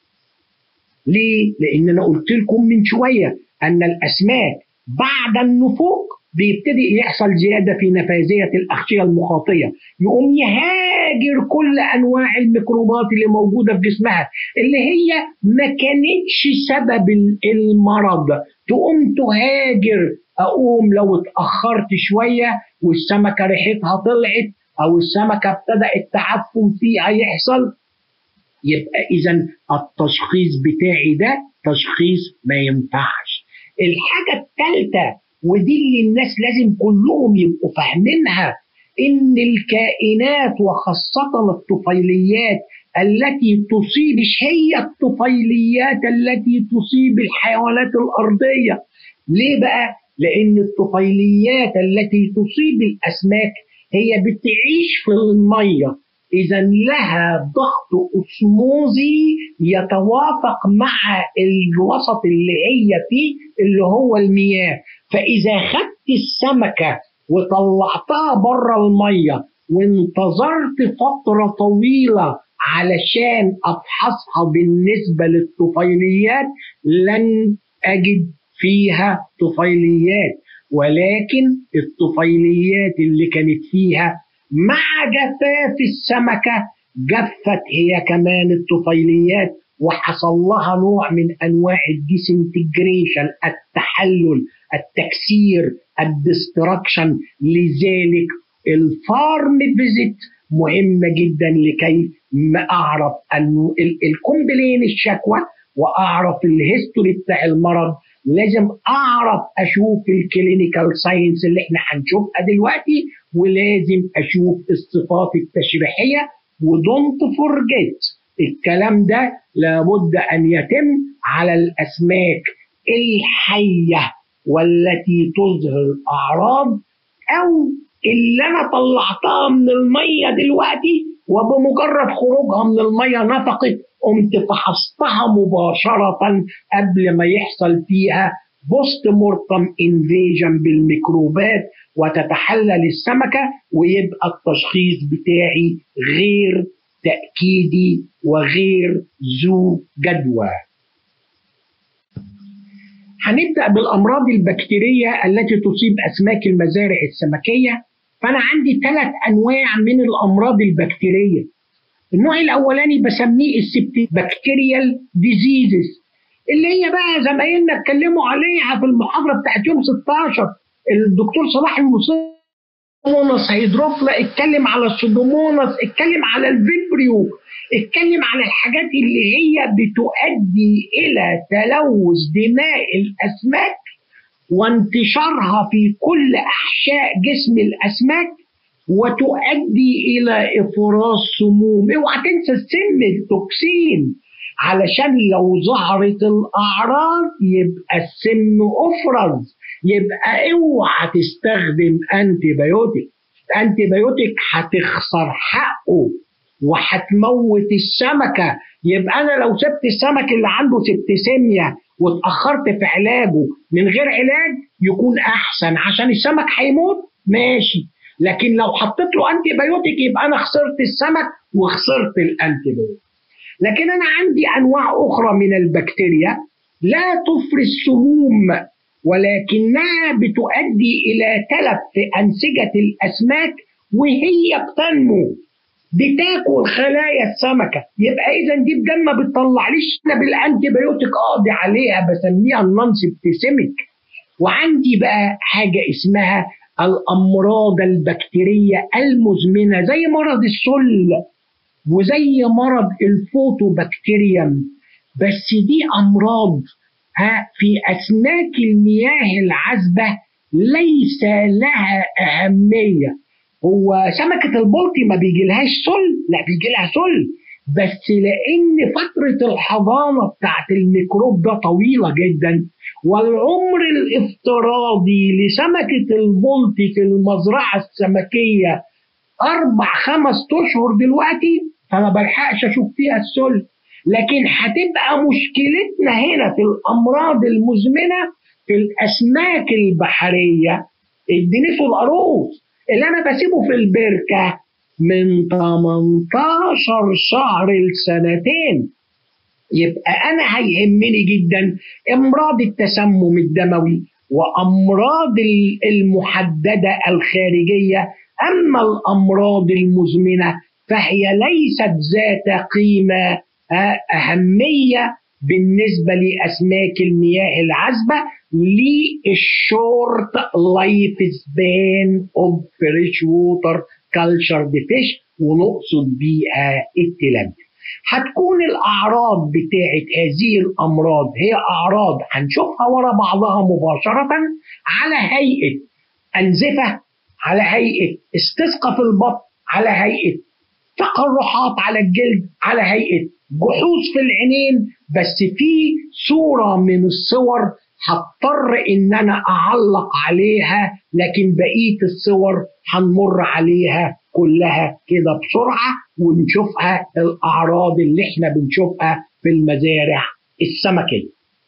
ليه؟ لان انا قلت لكم من شويه ان الاسماك بعد النفوق بيبتدي يحصل زياده في نفاذيه الاغشيه المخاطيه يقوم يهاجر كل انواع الميكروبات اللي موجوده في جسمها اللي هي ما كانتش سبب المرض تقوم تهاجر اقوم لو اتاخرت شويه والسمكه ريحتها طلعت او السمكه ابتدى التعفن فيها يحصل يبقى اذا التشخيص بتاعي ده تشخيص ما ينفعش الحاجه الثالثه ودي اللي الناس لازم كلهم يبقوا فاهمينها ان الكائنات وخاصة الطفيليات التي تصيب مش هي الطفيليات التي تصيب الحيوانات الأرضية ليه بقى؟ لأن الطفيليات التي تصيب الأسماك هي بتعيش في المية إذا لها ضغط أسموزي يتوافق مع الوسط اللي هي فيه اللي هو المياه فإذا خدت السمكة وطلعتها بره المية وانتظرت فترة طويلة علشان أفحصها بالنسبة للطفيليات لن أجد فيها طفيليات ولكن الطفيليات اللي كانت فيها مع جفاف السمكة جفت هي كمان الطفيليات وحصل لها نوع من انواع الديسنتجريشن التحلل التكسير الدستركشن لذلك الفارم فيزيت مهمة جدا لكي ما أعرف أنه الكومبلين الشكوى وأعرف الهيستوري بتاع المرض لازم أعرف أشوف الكلينيكال ساينس اللي احنا هنشوفها دلوقتي ولازم أشوف الصفات التشريحية ودونت فورجيت الكلام ده لابد أن يتم على الأسماك الحية والتي تظهر أعراض أو اللي أنا طلعتها من المية دلوقتي وبمجرد خروجها من المية نطقت قمت فحصتها مباشرة قبل ما يحصل فيها بوست مورتم انفيجن بالميكروبات وتتحلل السمكة ويبقى التشخيص بتاعي غير تأكيدي وغير ذو جدوى هنبدأ بالأمراض البكتيرية التي تصيب أسماك المزارع السمكية فأنا عندي ثلاث أنواع من الأمراض البكتيرية النوع الأولاني بسميه السبتي بكتيريال ديزيزز اللي هي بقى زمايلنا اتكلموا عليها في المحاضرة بتاعت يوم 16 الدكتور صلاح المصري سودوموناس هيدروفلا اتكلم على السودوموناس اتكلم على الفيبريو اتكلم على الحاجات اللي هي بتؤدي الى تلوث دماء الاسماك وانتشارها في كل احشاء جسم الاسماك وتؤدي الى افراز سموم اوعى تنسى السم التوكسين علشان لو ظهرت الاعراض يبقى السم افرز يبقى اوعى تستخدم انتي بايوتيك انتي بايوتيك هتخسر حقه وهتموت السمكه يبقى انا لو سبت السمك اللي عنده سبتسيميا واتاخرت في علاجه من غير علاج يكون احسن عشان السمك هيموت ماشي لكن لو حطيت له انتي بايوتيك يبقى انا خسرت السمك وخسرت الانتي بايوتيك لكن انا عندي انواع اخرى من البكتيريا لا تفرز سموم ولكنها بتؤدي الى تلف في انسجه الاسماك وهي بتنمو بتاكل خلايا السمكه يبقى اذا دي بدل ما بتطلعليش انا بالانتي بايوتيك اقضي عليها بسميها النون سبتسيميك وعندي بقى حاجه اسمها الامراض البكتيريه المزمنه زي مرض السل وزي مرض الفوتوبكتيريوم بس دي امراض ها في اسماك المياه العذبه ليس لها اهميه هو سمكه البلطي ما بيجيلهاش سل لا بيجي لها سل بس لان فتره الحضانه بتاعت الميكروب ده طويله جدا والعمر الافتراضي لسمكه البلطي في المزرعه السمكيه اربع خمس اشهر دلوقتي فما بلحقش اشوف فيها السل لكن هتبقى مشكلتنا هنا في الامراض المزمنه في الاسماك البحريه الدنيس والقاروص اللي انا بسيبه في البركه من 18 شهر لسنتين يبقى انا هيهمني جدا امراض التسمم الدموي وامراض المحدده الخارجيه اما الامراض المزمنه فهي ليست ذات قيمه اهميه بالنسبه لاسماك المياه العذبه للشورت لايف سبان اوف فريش ووتر كالتشر فيش ونقصد بيها التلاميذ هتكون الاعراض بتاعت هذه الامراض هي اعراض هنشوفها ورا بعضها مباشره على هيئه انزفه على هيئه استسقاء في البطن على هيئه تقرحات على الجلد على هيئه جحوظ في العينين بس في صوره من الصور هضطر ان انا اعلق عليها لكن بقيه الصور هنمر عليها كلها كده بسرعه ونشوفها الاعراض اللي احنا بنشوفها في المزارع السمكيه.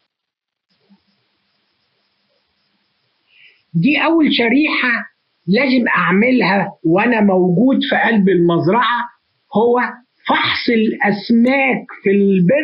دي اول شريحه لازم اعملها وانا موجود في قلب المزرعه هو فحص الاسماك في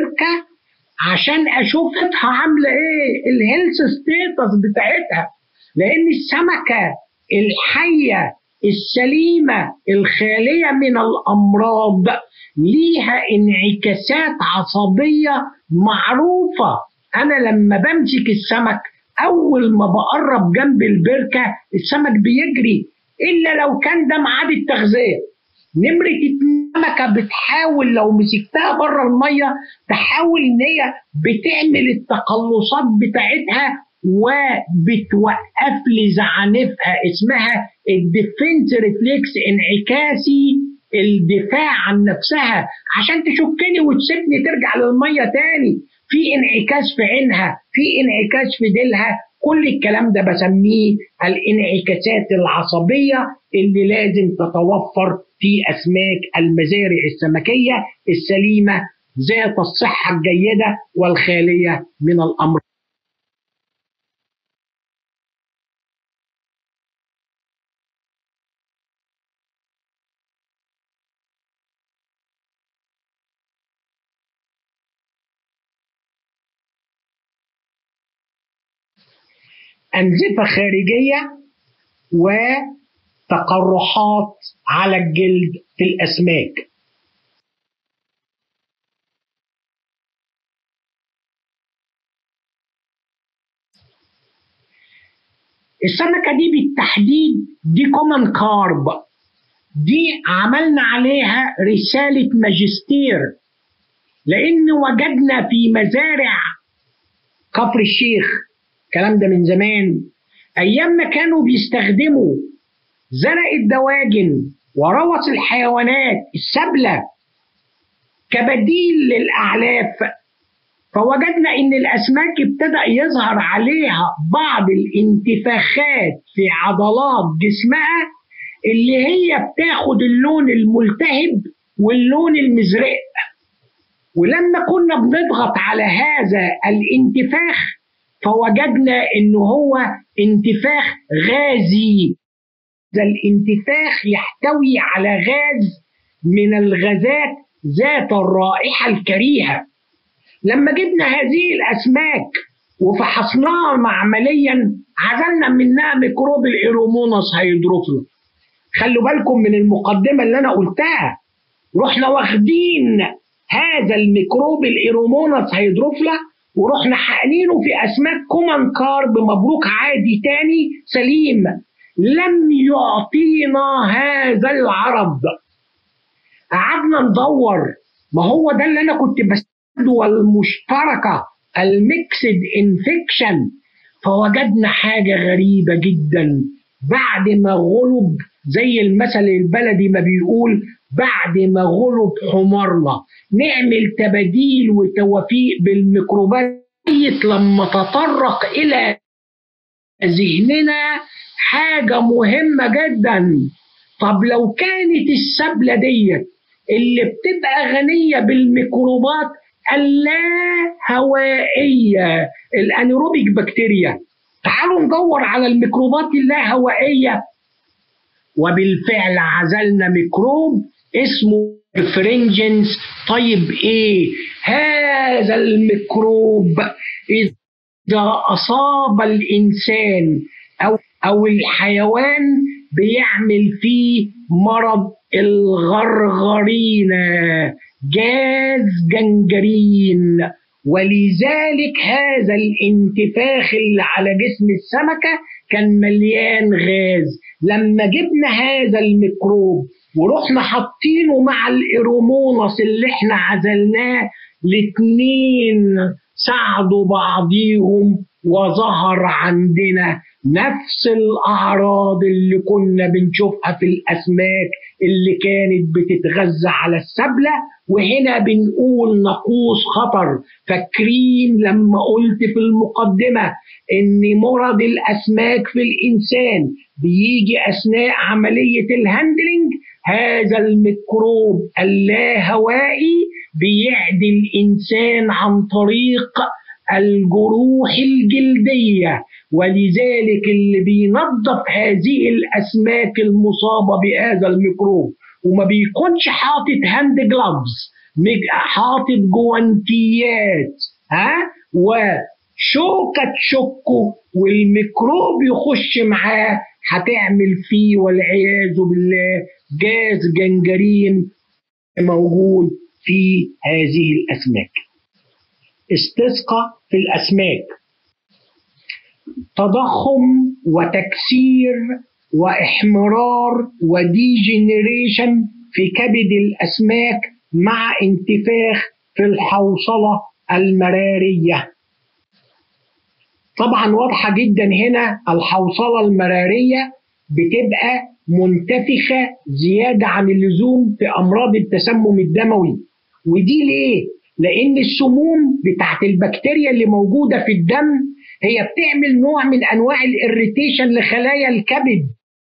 البركه عشان اشوف عامله ايه الهيلث ستيتس بتاعتها لان السمكه الحيه السليمه الخاليه من الامراض ليها انعكاسات عصبيه معروفه انا لما بمسك السمك اول ما بقرب جنب البركه السمك بيجري الا لو كان ده ميعاد التغذيه نمرة السمكة بتحاول لو مسكتها بره المية تحاول ان هي بتعمل التقلصات بتاعتها وبتوقف لي زعانفها اسمها الديفنس ريفلكس انعكاسي الدفاع عن نفسها عشان تشكني وتسيبني ترجع للميه تاني في انعكاس في عينها في انعكاس في ديلها كل الكلام ده بسميه الانعكاسات العصبيه اللي لازم تتوفر في اسماك المزارع السمكيه السليمه ذات الصحه الجيده والخاليه من الامراض أنزفة خارجية وتقرحات على الجلد في الأسماك السمكة دي بالتحديد دي كومن كارب دي عملنا عليها رسالة ماجستير لأن وجدنا في مزارع كفر الشيخ الكلام ده من زمان ايام ما كانوا بيستخدموا زرع الدواجن وروث الحيوانات السبله كبديل للاعلاف فوجدنا ان الاسماك ابتدى يظهر عليها بعض الانتفاخات في عضلات جسمها اللي هي بتاخد اللون الملتهب واللون المزرق ولما كنا بنضغط على هذا الانتفاخ فوجدنا انه هو انتفاخ غازي ده الانتفاخ يحتوي على غاز من الغازات ذات الرائحة الكريهة لما جبنا هذه الأسماك وفحصناها معمليا عزلنا منها ميكروب الإيرومونس هيدروفلو خلوا بالكم من المقدمة اللي أنا قلتها رحنا واخدين هذا الميكروب الإيرومونس هيدروفلا ورحنا حقنينه في اسماك كومان كارب مبروك عادي تاني سليم لم يعطينا هذا العرض قعدنا ندور ما هو ده اللي انا كنت بستخدمه والمشتركه الميكسد انفكشن فوجدنا حاجه غريبه جدا بعد ما غلب زي المثل البلدي ما بيقول بعد ما غلب حمارنا نعمل تباديل وتوافيق بالميكروبات لما تطرق الى ذهننا حاجة مهمة جدا طب لو كانت السبلة ديت اللي بتبقى غنية بالميكروبات اللا هوائية الانيروبيك بكتيريا تعالوا ندور على الميكروبات اللا هوائية وبالفعل عزلنا ميكروب اسمه الفرنجنس طيب ايه هذا الميكروب اذا اصاب الانسان او او الحيوان بيعمل فيه مرض الغرغرينة جاز جنجرين ولذلك هذا الانتفاخ اللي على جسم السمكة كان مليان غاز لما جبنا هذا الميكروب ورحنا حاطينه مع الايرومونس اللي احنا عزلناه الاتنين ساعدوا بعضيهم وظهر عندنا نفس الاعراض اللي كنا بنشوفها في الاسماك اللي كانت بتتغذى على السبله وهنا بنقول نقوص خطر فاكرين لما قلت في المقدمه ان مرض الاسماك في الانسان بيجي اثناء عمليه الهاندلنج هذا الميكروب اللاهوائي بيعدي الانسان عن طريق الجروح الجلديه ولذلك اللي بينظف هذه الاسماك المصابه بهذا الميكروب وما بيكونش حاطط هاند جلافز حاطط جوانتيات ها شوكة تشكه والميكروب يخش معاه هتعمل فيه والعياذ بالله جاز جنجرين موجود في هذه الأسماك استسقى في الأسماك تضخم وتكسير واحمرار وديجنريشن في كبد الأسماك مع انتفاخ في الحوصلة المرارية طبعا واضحة جدا هنا الحوصلة المرارية بتبقى منتفخة زيادة عن اللزوم في أمراض التسمم الدموي ودي ليه؟ لأن السموم بتاعت البكتيريا اللي موجودة في الدم هي بتعمل نوع من أنواع الإريتيشن لخلايا الكبد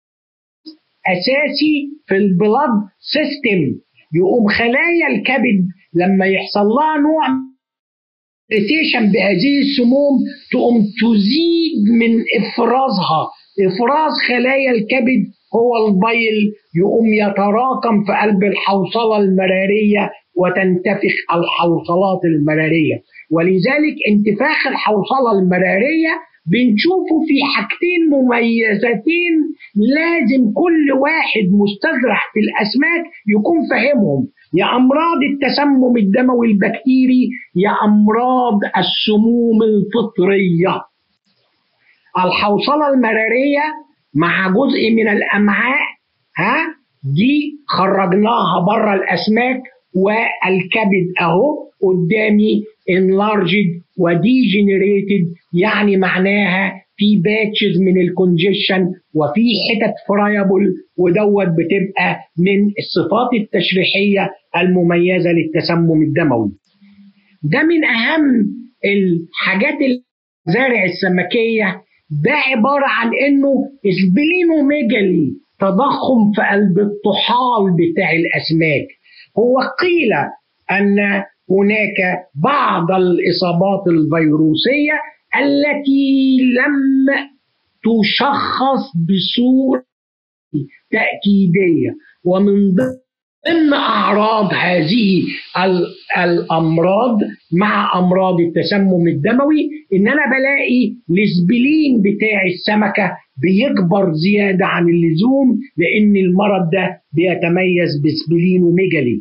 أساسي في البلاد سيستم يقوم خلايا الكبد لما يحصل لها نوع اريتيشن بهذه السموم تقوم تزيد من افرازها افراز خلايا الكبد هو البيل يقوم يتراكم في قلب الحوصله المراريه وتنتفخ الحوصلات المراريه ولذلك انتفاخ الحوصله المراريه بنشوفه في حاجتين مميزتين لازم كل واحد مستزرع في الاسماك يكون فاهمهم يا امراض التسمم الدموي البكتيري يا امراض السموم الفطريه الحوصله المراريه مع جزء من الامعاء ها دي خرجناها بره الاسماك والكبد اهو قدامي enlarged وديجنريتد يعني معناها في باتشز من الكونجيشن وفي حتت فرايبل ودوت بتبقى من الصفات التشريحيه المميزه للتسمم الدموي. ده من اهم الحاجات الزارع السمكيه ده عباره عن انه سبلينوميجالي تضخم في قلب الطحال بتاع الاسماك. هو قيل ان هناك بعض الاصابات الفيروسيه التي لم تشخص بصوره تاكيديه ومن ضمن اعراض هذه الامراض مع امراض التسمم الدموي ان انا بلاقي الاسبلين بتاع السمكه بيكبر زياده عن اللزوم لان المرض ده بيتميز بسبلينوميجالي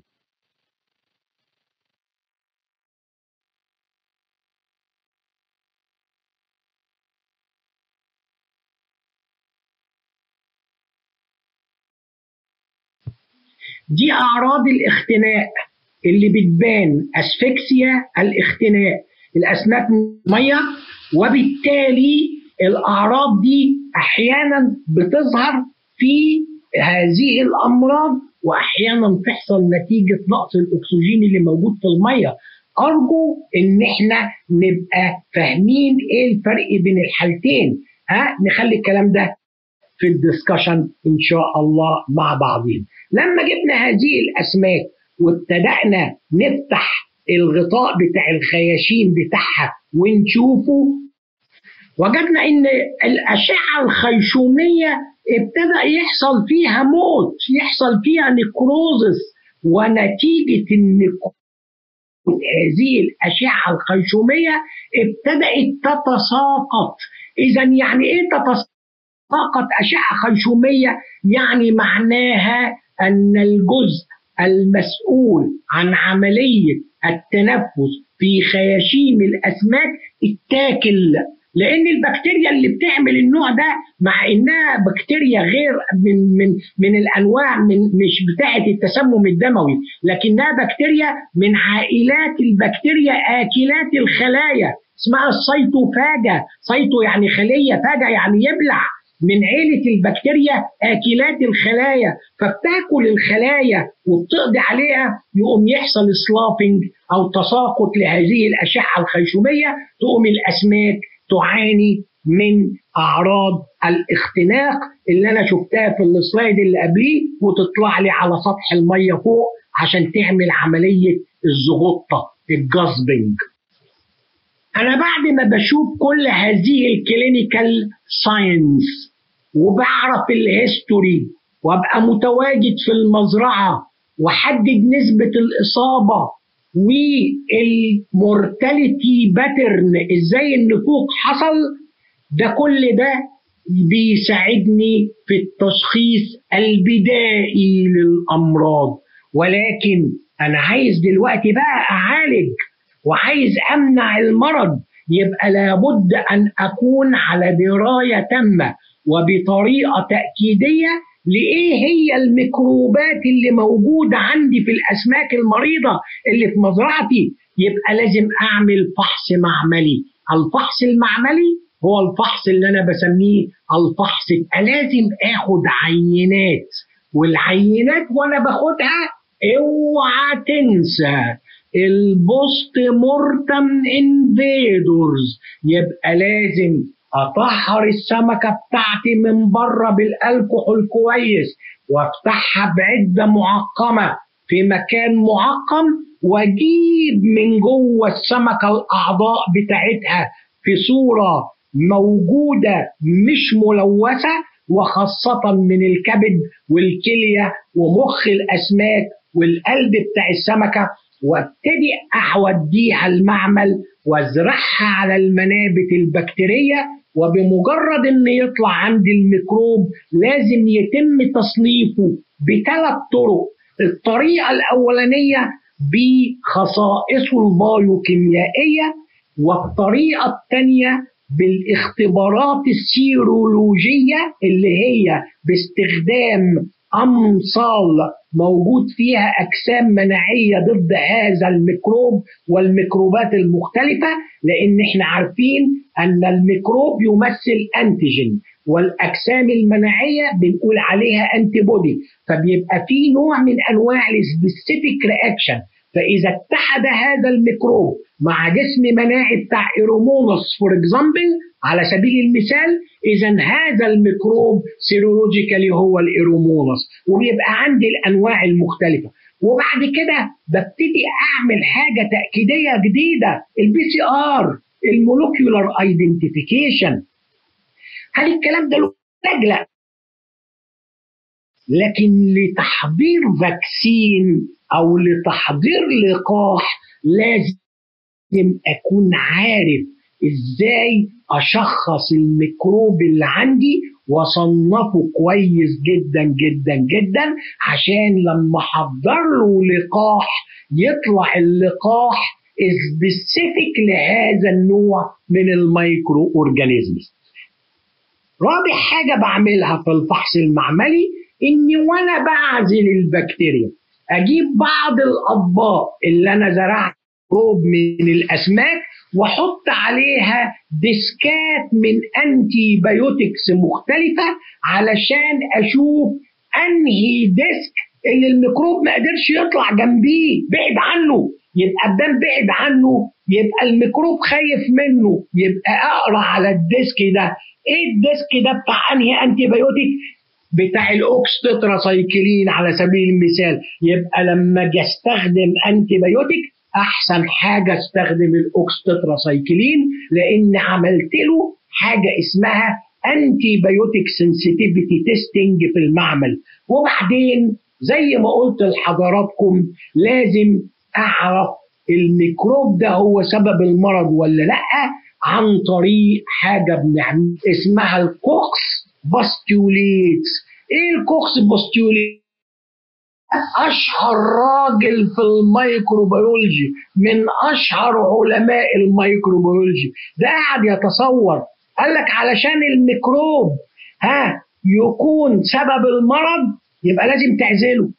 دي اعراض الاختناق اللي بتبان اسفكسيا الاختناق الاسماك ميه وبالتالي الاعراض دي احيانا بتظهر في هذه الامراض واحيانا تحصل نتيجه نقص الاكسجين اللي موجود في الميه ارجو ان احنا نبقى فاهمين ايه الفرق بين الحالتين ها نخلي الكلام ده في الدسكشن ان شاء الله مع بعضين لما جبنا هذه الاسماك وابتدانا نفتح الغطاء بتاع الخياشيم بتاعها ونشوفه وجدنا ان الاشعه الخيشوميه ابتدى يحصل فيها موت يحصل فيها نكروزس ونتيجه النكروز هذه الاشعه الخيشوميه ابتدات تتساقط اذا يعني ايه تتساقط طاقة أشعة خيشومية يعني معناها أن الجزء المسؤول عن عملية التنفس في خياشيم الأسماك اتاكل لأن البكتيريا اللي بتعمل النوع ده مع إنها بكتيريا غير من من من الأنواع من مش بتاعة التسمم الدموي لكنها بكتيريا من عائلات البكتيريا آكلات الخلايا اسمها السيتوفاجا سيتو يعني خلية فاجا يعني يبلع من عيلة البكتيريا آكلات الخلايا فبتاكل الخلايا وبتقضي عليها يقوم يحصل سلافنج أو تساقط لهذه الأشعة الخيشومية تقوم الأسماك تعاني من أعراض الاختناق اللي أنا شفتها في السلايد اللي قبليه وتطلع لي على سطح المية فوق عشان تعمل عملية الزغطة الجاسبنج أنا بعد ما بشوف كل هذه الكلينيكال ساينس وبعرف الهيستوري وابقى متواجد في المزرعه واحدد نسبه الاصابه والمورتاليتي باترن ازاي النفوق حصل ده كل ده بيساعدني في التشخيص البدائي للامراض ولكن انا عايز دلوقتي بقى اعالج وعايز امنع المرض يبقى لابد ان اكون على درايه تامه وبطريقه تاكيديه لايه هي الميكروبات اللي موجوده عندي في الاسماك المريضه اللي في مزرعتي يبقى لازم اعمل فحص معملي الفحص المعملي هو الفحص اللي انا بسميه الفحص يبقى لازم اخد عينات والعينات وانا باخدها اوعى تنسى البوست مورتم انفيدورز يبقى لازم اطهر السمكه بتاعتي من بره بالالكحول كويس وافتحها بعده معقمه في مكان معقم واجيب من جوه السمكه الاعضاء بتاعتها في صوره موجوده مش ملوثه وخاصه من الكبد والكليه ومخ الاسماك والقلب بتاع السمكه وابتدي اوديها المعمل وازرعها على المنابت البكتيريه وبمجرد ان يطلع عندي الميكروب لازم يتم تصنيفه بثلاث طرق الطريقه الاولانيه بخصائصه البايوكيميائيه والطريقه الثانيه بالاختبارات السيرولوجيه اللي هي باستخدام امصال موجود فيها اجسام مناعيه ضد هذا الميكروب والميكروبات المختلفه لان احنا عارفين ان الميكروب يمثل انتيجين والاجسام المناعيه بنقول عليها انتي بودي فبيبقى في نوع من انواع السبيسيفيك رياكشن فاذا اتحد هذا الميكروب مع جسم مناعي بتاع ايرومونوس فور اكزامبل على سبيل المثال اذا هذا الميكروب سيرولوجيكالي هو الايرومونوس وبيبقى عندي الانواع المختلفه وبعد كده ببتدي اعمل حاجه تاكيديه جديده البي سي ار المولكيولار ايدنتيفيكيشن هل الكلام ده له لا لكن لتحضير فاكسين او لتحضير لقاح لازم اكون عارف ازاي اشخص الميكروب اللي عندي واصنفه كويس جدا جدا جدا عشان لما احضر له لقاح يطلع اللقاح سبيسيفيك لهذا النوع من الميكرو اورجانيزمز رابع حاجه بعملها في الفحص المعملي اني وانا بعزل البكتيريا اجيب بعض الاطباق اللي انا زرعت روب من الاسماك واحط عليها ديسكات من انتي بايوتكس مختلفه علشان اشوف انهي ديسك اللي الميكروب ما قدرش يطلع جنبيه بعد عنه يبقى الدم بعد عنه يبقى الميكروب خايف منه يبقى اقرا على الديسك ده ايه الديسك ده بتاع انهي انتي بايوتيك بتاع الاوكس تتراسايكلين على سبيل المثال يبقى لما اجي استخدم انتي بايوتيك احسن حاجه استخدم الاوكس تتراسايكلين لان عملت له حاجه اسمها انتي بايوتيك سنسيتيفيتي تيستنج في المعمل وبعدين زي ما قلت لحضراتكم لازم اعرف الميكروب ده هو سبب المرض ولا لا عن طريق حاجه بنعمل اسمها الكوكس باستيوليتس ايه الكوكس باستيوليتس اشهر راجل في الميكروبيولوجي من اشهر علماء الميكروبيولوجي ده قاعد يتصور قال لك علشان الميكروب ها يكون سبب المرض يبقى لازم تعزله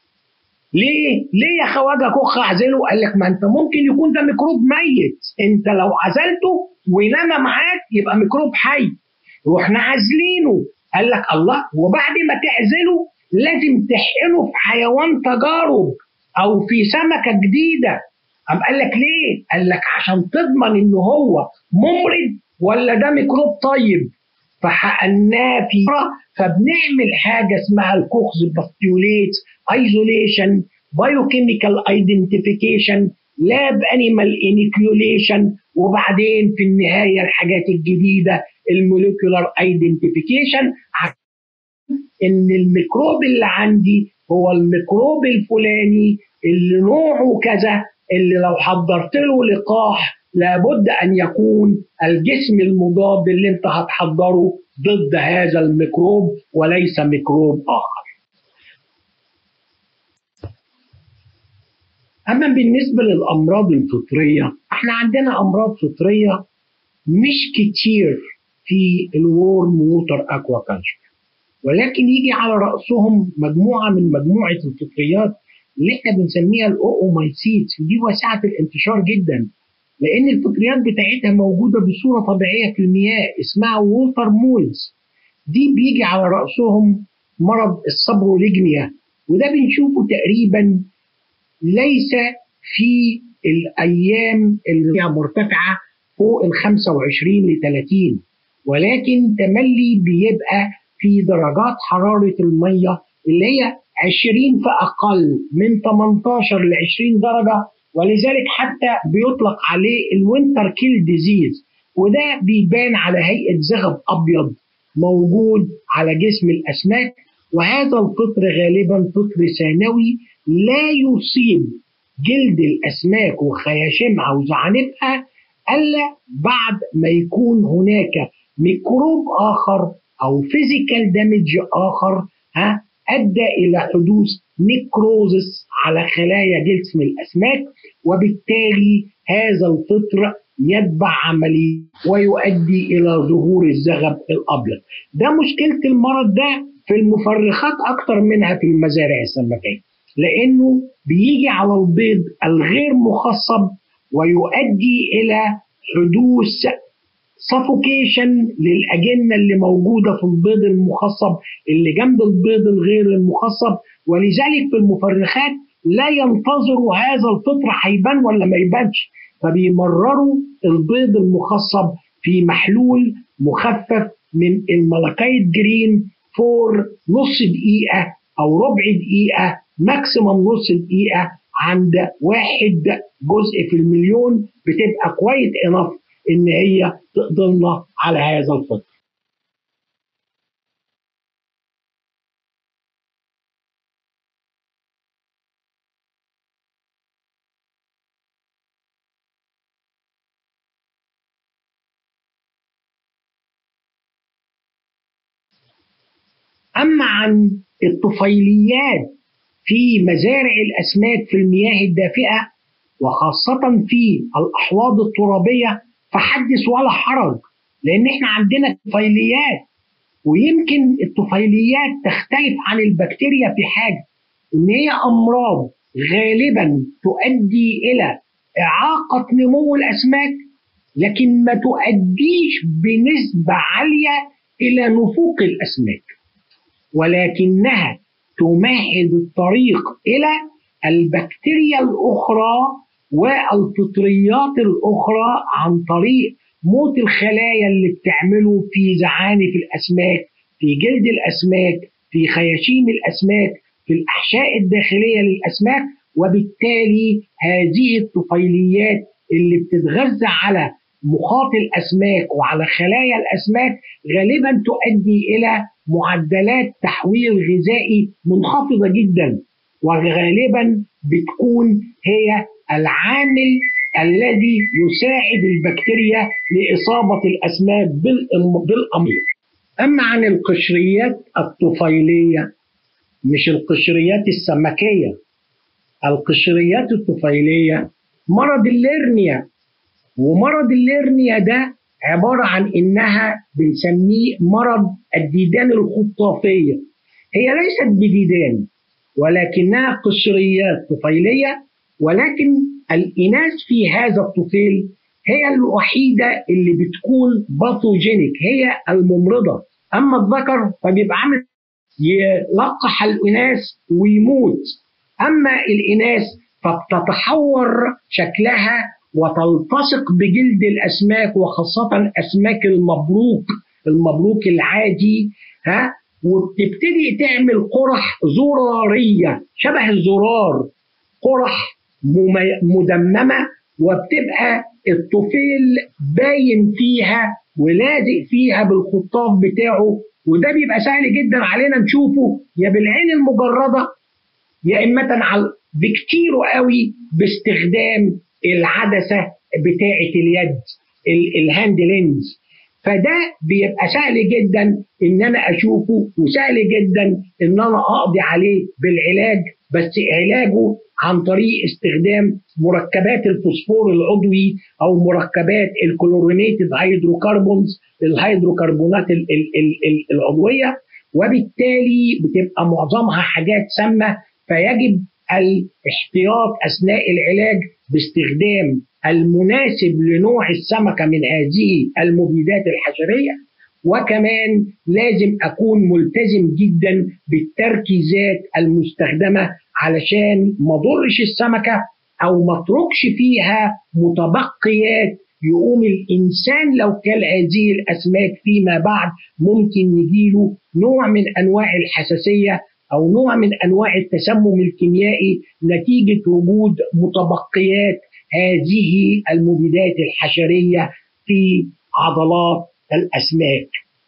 ليه؟ ليه يا خواجه كخ اعزله؟ قال لك ما انت ممكن يكون ده ميكروب ميت، انت لو عزلته ونام معاك يبقى ميكروب حي. واحنا عازلينه، قال لك الله وبعد ما تعزله لازم تحقنه في حيوان تجارب او في سمكه جديده. قام قال لك ليه؟ قال لك عشان تضمن ان هو ممرض ولا ده ميكروب طيب. فحقناه في فبنعمل حاجه اسمها الكوخز باستيوليت ايزوليشن بايوكيميكال ايدنتيفيكيشن لاب انيمال انيكيوليشن وبعدين في النهايه الحاجات الجديده الموليكولار ايدنتيفيكيشن ان الميكروب اللي عندي هو الميكروب الفلاني اللي نوعه كذا اللي لو حضرت له لقاح لابد ان يكون الجسم المضاد اللي انت هتحضره ضد هذا الميكروب وليس ميكروب اخر. اما بالنسبه للامراض الفطريه احنا عندنا امراض فطريه مش كتير في الورم ووتر اكوا كلتشر ولكن يجي على راسهم مجموعه من مجموعه الفطريات اللي احنا بنسميها الاومايسيتس ودي واسعه الانتشار جدا لان الفطريات بتاعتها موجوده بصوره طبيعيه في المياه اسمها ووتر مولز دي بيجي على راسهم مرض السبروليجنيا وده بنشوفه تقريبا ليس في الايام اللي هي مرتفعه فوق ال 25 ل 30 ولكن تملي بيبقى في درجات حراره الميه اللي هي 20 فاقل من 18 ل 20 درجه ولذلك حتى بيطلق عليه الوينتر كيل ديزيز وده بيبان على هيئه زغب ابيض موجود على جسم الاسماك وهذا الفطر غالبا فطر ثانوي لا يصيب جلد الاسماك وخياشيمها وزعنفها الا بعد ما يكون هناك ميكروب اخر او فيزيكال دامج اخر ها ادى الى حدوث نيكروزس على خلايا جسم الاسماك وبالتالي هذا الفطر يتبع عملية ويؤدي إلى ظهور الزغب الأبيض ده مشكلة المرض ده في المفرخات أكتر منها في المزارع السمكية لأنه بيجي على البيض الغير مخصب ويؤدي إلى حدوث سفوكيشن للأجنة اللي موجودة في البيض المخصب اللي جنب البيض الغير المخصب ولذلك في المفرخات لا ينتظروا هذا الفطر هيبان ولا ما يبانش فبيمرروا البيض المخصب في محلول مخفف من الملكيت جرين فور نص دقيقة أو ربع دقيقة ماكسيمم نص دقيقة عند واحد جزء في المليون بتبقى كويس انف ان هي تقدرنا على هذا الفطر أما عن الطفيليات في مزارع الأسماك في المياه الدافئة وخاصة في الأحواض الترابية فحدث ولا حرج لأن إحنا عندنا طفيليات ويمكن الطفيليات تختلف عن البكتيريا في حاجة إن هي أمراض غالبا تؤدي إلى إعاقة نمو الأسماك لكن ما تؤديش بنسبة عالية إلى نفوق الأسماك ولكنها تمهد الطريق الى البكتيريا الاخرى والفطريات الاخرى عن طريق موت الخلايا اللي بتعمله في زعانف الاسماك في جلد الاسماك في خياشيم الاسماك في الاحشاء الداخليه للاسماك وبالتالي هذه الطفيليات اللي بتتغذى على مخاط الاسماك وعلى خلايا الاسماك غالبا تؤدي الى معدلات تحويل غذائي منخفضه جدا وغالبا بتكون هي العامل الذي يساعد البكتيريا لاصابه الاسماك بالامراض. اما عن القشريات الطفيليه مش القشريات السمكيه القشريات الطفيليه مرض الليرنيا ومرض الليرنيا ده عبارة عن إنها بنسميه مرض الديدان الخطافية هي ليست بديدان ولكنها قشريات طفيلية ولكن الإناث في هذا الطفيل هي الوحيدة اللي بتكون باثوجينيك هي الممرضة أما الذكر فبيبقى عامل يلقح الإناث ويموت أما الإناث فبتتحور شكلها وتلتصق بجلد الاسماك وخاصه اسماك المبروك المبروك العادي ها وبتبتدي تعمل قرح زراريه شبه الزرار قرح مدممه وبتبقى الطفيل باين فيها ولازق فيها بالخطاف بتاعه وده بيبقى سهل جدا علينا نشوفه يا بالعين المجرده يا اما على بكتير قوي باستخدام العدسه بتاعه اليد الهاند لينز فده بيبقى سهل جدا ان انا اشوفه وسهل جدا ان انا اقضي عليه بالعلاج بس علاجه عن طريق استخدام مركبات الفوسفور العضوي او مركبات الكلورينيتد هيدروكربونز الهيدروكربونات العضويه وبالتالي بتبقى معظمها حاجات سامه فيجب الاحتياط اثناء العلاج باستخدام المناسب لنوع السمكه من هذه المبيدات الحشريه وكمان لازم اكون ملتزم جدا بالتركيزات المستخدمه علشان ما ضرش السمكه او ما اتركش فيها متبقيات يقوم الانسان لو كل هذه الاسماك فيما بعد ممكن يجيله نوع من انواع الحساسيه او نوع من انواع التسمم الكيميائي نتيجه وجود متبقيات هذه المبيدات الحشريه في عضلات الاسماك.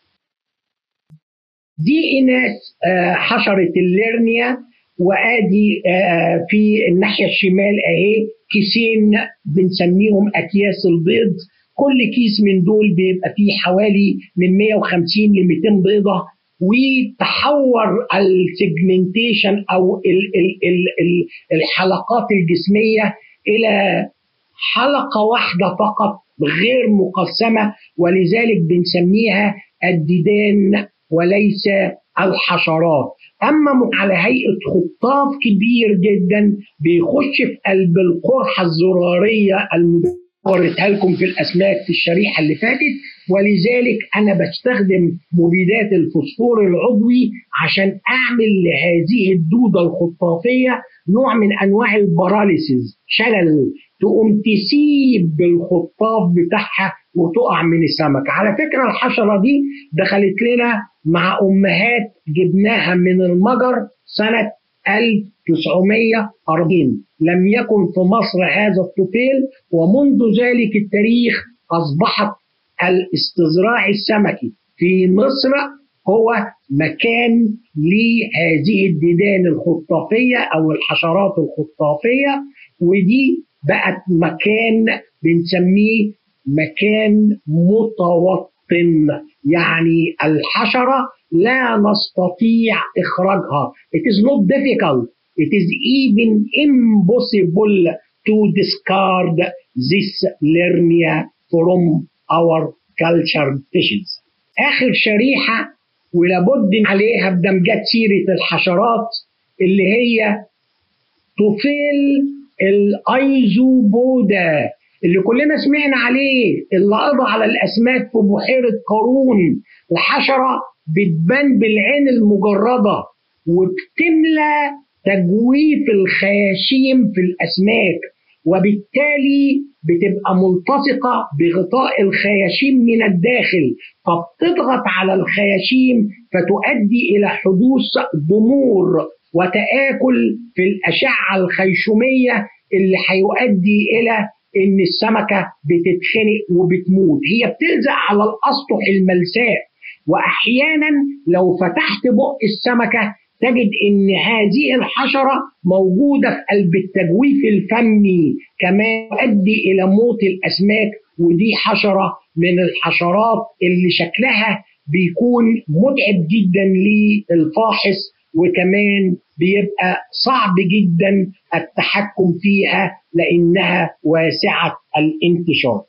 دي اناث حشره الليرنيا وادي في الناحيه الشمال اهي كيسين بنسميهم اكياس البيض كل كيس من دول بيبقى فيه حوالي من 150 ل 200 بيضه وتحور السيجمنتيشن او ال ال ال ال الحلقات الجسميه الى حلقه واحده فقط غير مقسمه ولذلك بنسميها الديدان وليس الحشرات اما على هيئه خطاف كبير جدا بيخش في قلب القرحه الزراريه وريتها لكم في الاسماك في الشريحه اللي فاتت ولذلك انا بستخدم مبيدات الفوسفور العضوي عشان اعمل لهذه الدوده الخطافيه نوع من انواع الباراليسيز شلل تقوم تسيب الخطاف بتاعها وتقع من السمك على فكره الحشره دي دخلت لنا مع امهات جبناها من المجر سنه 1940 لم يكن في مصر هذا الطفيل ومنذ ذلك التاريخ اصبحت الاستزراع السمكي في مصر هو مكان لهذه الديدان الخطافيه او الحشرات الخطافيه ودي بقت مكان بنسميه مكان متوطن يعني الحشره لا نستطيع اخراجها it is not difficult it is even impossible to discard this lernia from our cultured fishes اخر شريحه ولابد عليها بدمجات سيره الحشرات اللي هي طفيل الايزوبودا اللي كلنا سمعنا عليه اللي قضى على الاسماك في بحيره قارون الحشره بتبان بالعين المجرده وبتملى تجويف الخياشيم في الاسماك وبالتالي بتبقى ملتصقه بغطاء الخياشيم من الداخل فبتضغط على الخياشيم فتؤدي الى حدوث ضمور وتآكل في الأشعة الخيشومية اللي هيؤدي إلى إن السمكة بتتخنق وبتموت هي بتلزق على الأسطح الملساء وأحيانا لو فتحت بق السمكة تجد ان هذه الحشره موجوده في قلب التجويف الفمي كما يؤدي الى موت الاسماك ودي حشره من الحشرات اللي شكلها بيكون متعب جدا للفاحص وكمان بيبقى صعب جدا التحكم فيها لانها واسعه الانتشار.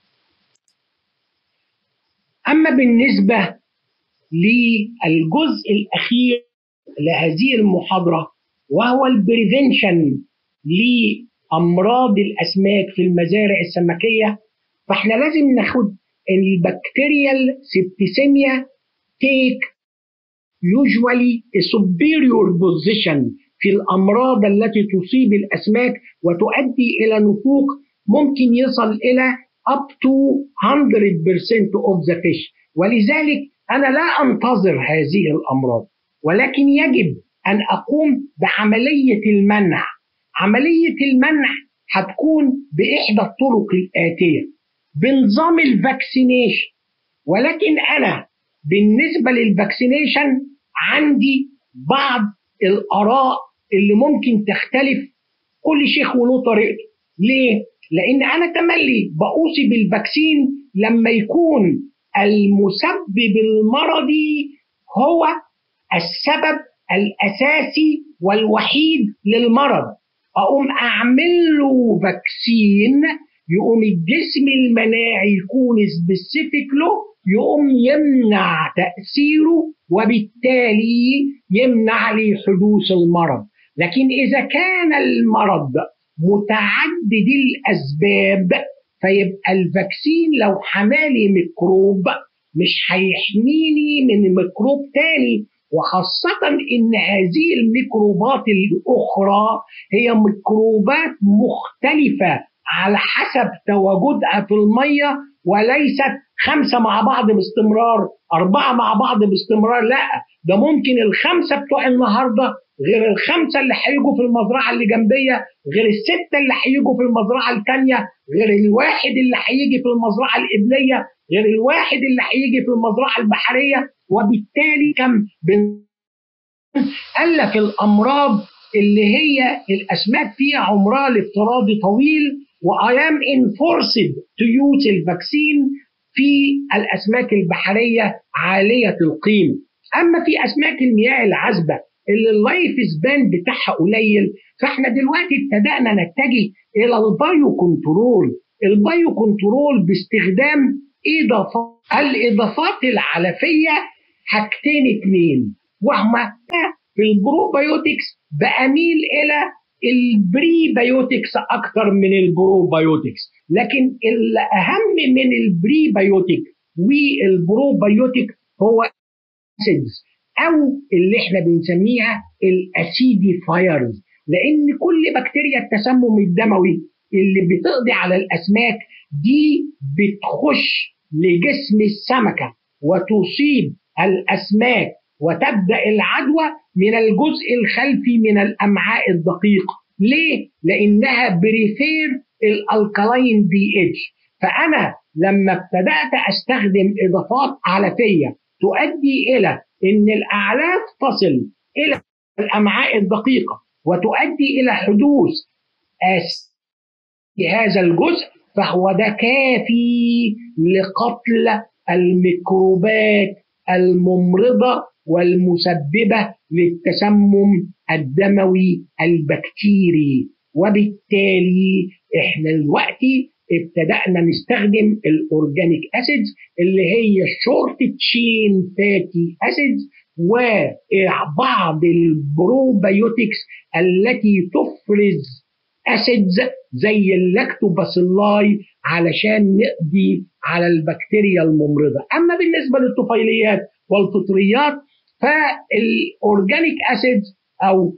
اما بالنسبه للجزء الاخير لهذه المحاضره وهو البريفنشن لامراض الاسماك في المزارع السمكيه فاحنا لازم ناخد البكتيريال سيبتيسيميا تيك usually a superior position في الامراض التي تصيب الاسماك وتؤدي الى نفوق ممكن يصل الى up to 100% of the fish ولذلك انا لا انتظر هذه الامراض ولكن يجب ان اقوم بعمليه المنع عمليه المنع هتكون باحدى الطرق الاتيه بنظام الفاكسينيشن ولكن انا بالنسبه للفاكسينيشن عندي بعض الاراء اللي ممكن تختلف كل شيخ وله طريقته ليه؟ لان انا تملي بأوصي بالفاكسين لما يكون المسبب المرضي هو السبب الاساسي والوحيد للمرض اقوم اعمل له فاكسين يقوم الجسم المناعي يكون سبيسيفيك له يقوم يمنع تاثيره وبالتالي يمنع لي حدوث المرض لكن اذا كان المرض متعدد الاسباب فيبقى الفاكسين لو حمالي ميكروب مش هيحميني من ميكروب تاني وخاصة إن هذه الميكروبات الأخرى هي ميكروبات مختلفة على حسب تواجدها في المية وليست خمسة مع بعض باستمرار أربعة مع بعض باستمرار لا ده ممكن الخمسة بتوع النهاردة غير الخمسة اللي هيجوا في المزرعة اللي جنبية غير الستة اللي هيجوا في المزرعة الثانية غير الواحد اللي هيجي في المزرعة القبلية غير الواحد اللي هيجي في المزرعة البحرية وبالتالي كم ألف الأمراض اللي هي الأسماك فيها عمرها الافتراضي طويل وأيام enforced to use الفاكسين في الأسماك البحرية عالية القيمة أما في أسماك المياه العذبة اللي اللايف سبان بتاعها قليل فاحنا دلوقتي ابتدأنا نتجه إلى البايو كنترول البايو كنترول باستخدام إضافات الإضافات العلفية حاجتين اتنين وهما في البروبايوتكس بأميل إلى البريبايوتكس أكثر من البروبايوتكس لكن الأهم من البريبايوتك والبروبايوتك هو أسيدز أو اللي احنا بنسميها الأسيديفايرز لأن كل بكتيريا التسمم الدموي اللي بتقضي على الأسماك دي بتخش لجسم السمكة وتصيب الأسماك وتبدأ العدوى من الجزء الخلفي من الأمعاء الدقيقة ليه؟ لأنها بريفير الالكالاين بي اتش فأنا لما ابتدأت أستخدم إضافات علفية تؤدي إلى أن الأعلاف تصل إلى الأمعاء الدقيقة وتؤدي إلى حدوث هذا الجزء فهو ده كافي لقتل الميكروبات الممرضة والمسببة للتسمم الدموي البكتيري وبالتالي احنا دلوقتي ابتدأنا نستخدم الاورجانيك اسيدز اللي هي الشورت تشين فاتي اسيدز وبعض البروبيوتكس التي تفرز اسيدز زي اللاكتوباسيلاي علشان نقضي على البكتيريا الممرضه اما بالنسبه للطفيليات والفطريات فالاورجانيك اسيدز او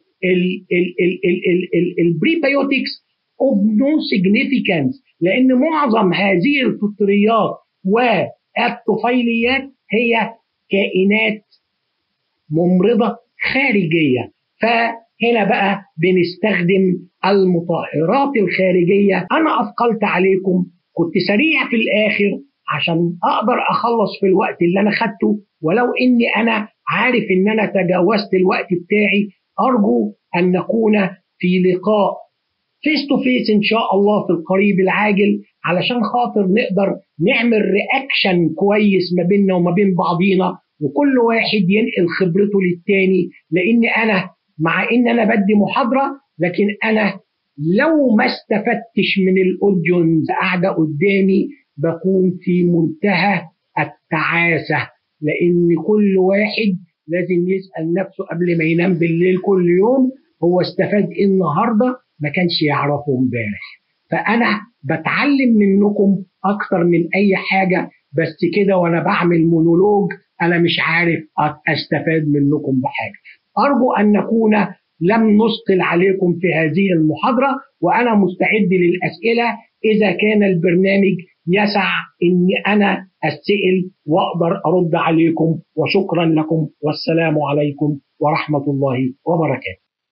البريبيوتكس اوف نو سيجنيفيكانس لان معظم هذه الفطريات والطفيليات هي كائنات ممرضه خارجيه فهنا بقى بنستخدم المطهرات الخارجيه انا اثقلت عليكم كنت سريع في الاخر عشان اقدر اخلص في الوقت اللي انا خدته ولو اني انا عارف ان انا تجاوزت الوقت بتاعي ارجو ان نكون في لقاء فيس تو فيس ان شاء الله في القريب العاجل علشان خاطر نقدر نعمل رياكشن كويس ما بيننا وما بين بعضينا وكل واحد ينقل خبرته للتاني لان انا مع ان انا بدي محاضره لكن انا لو ما استفدتش من الاودينز قاعده قدامي بكون في منتهى التعاسه لان كل واحد لازم يسال نفسه قبل ما ينام بالليل كل يوم هو استفاد ايه النهارده ما كانش يعرفه امبارح فانا بتعلم منكم اكتر من اي حاجه بس كده وانا بعمل مونولوج انا مش عارف استفاد منكم بحاجه ارجو ان نكون لم نثقل عليكم في هذه المحاضره وانا مستعد للاسئله اذا كان البرنامج يسع اني انا اسال واقدر ارد عليكم وشكرا لكم والسلام عليكم ورحمه الله وبركاته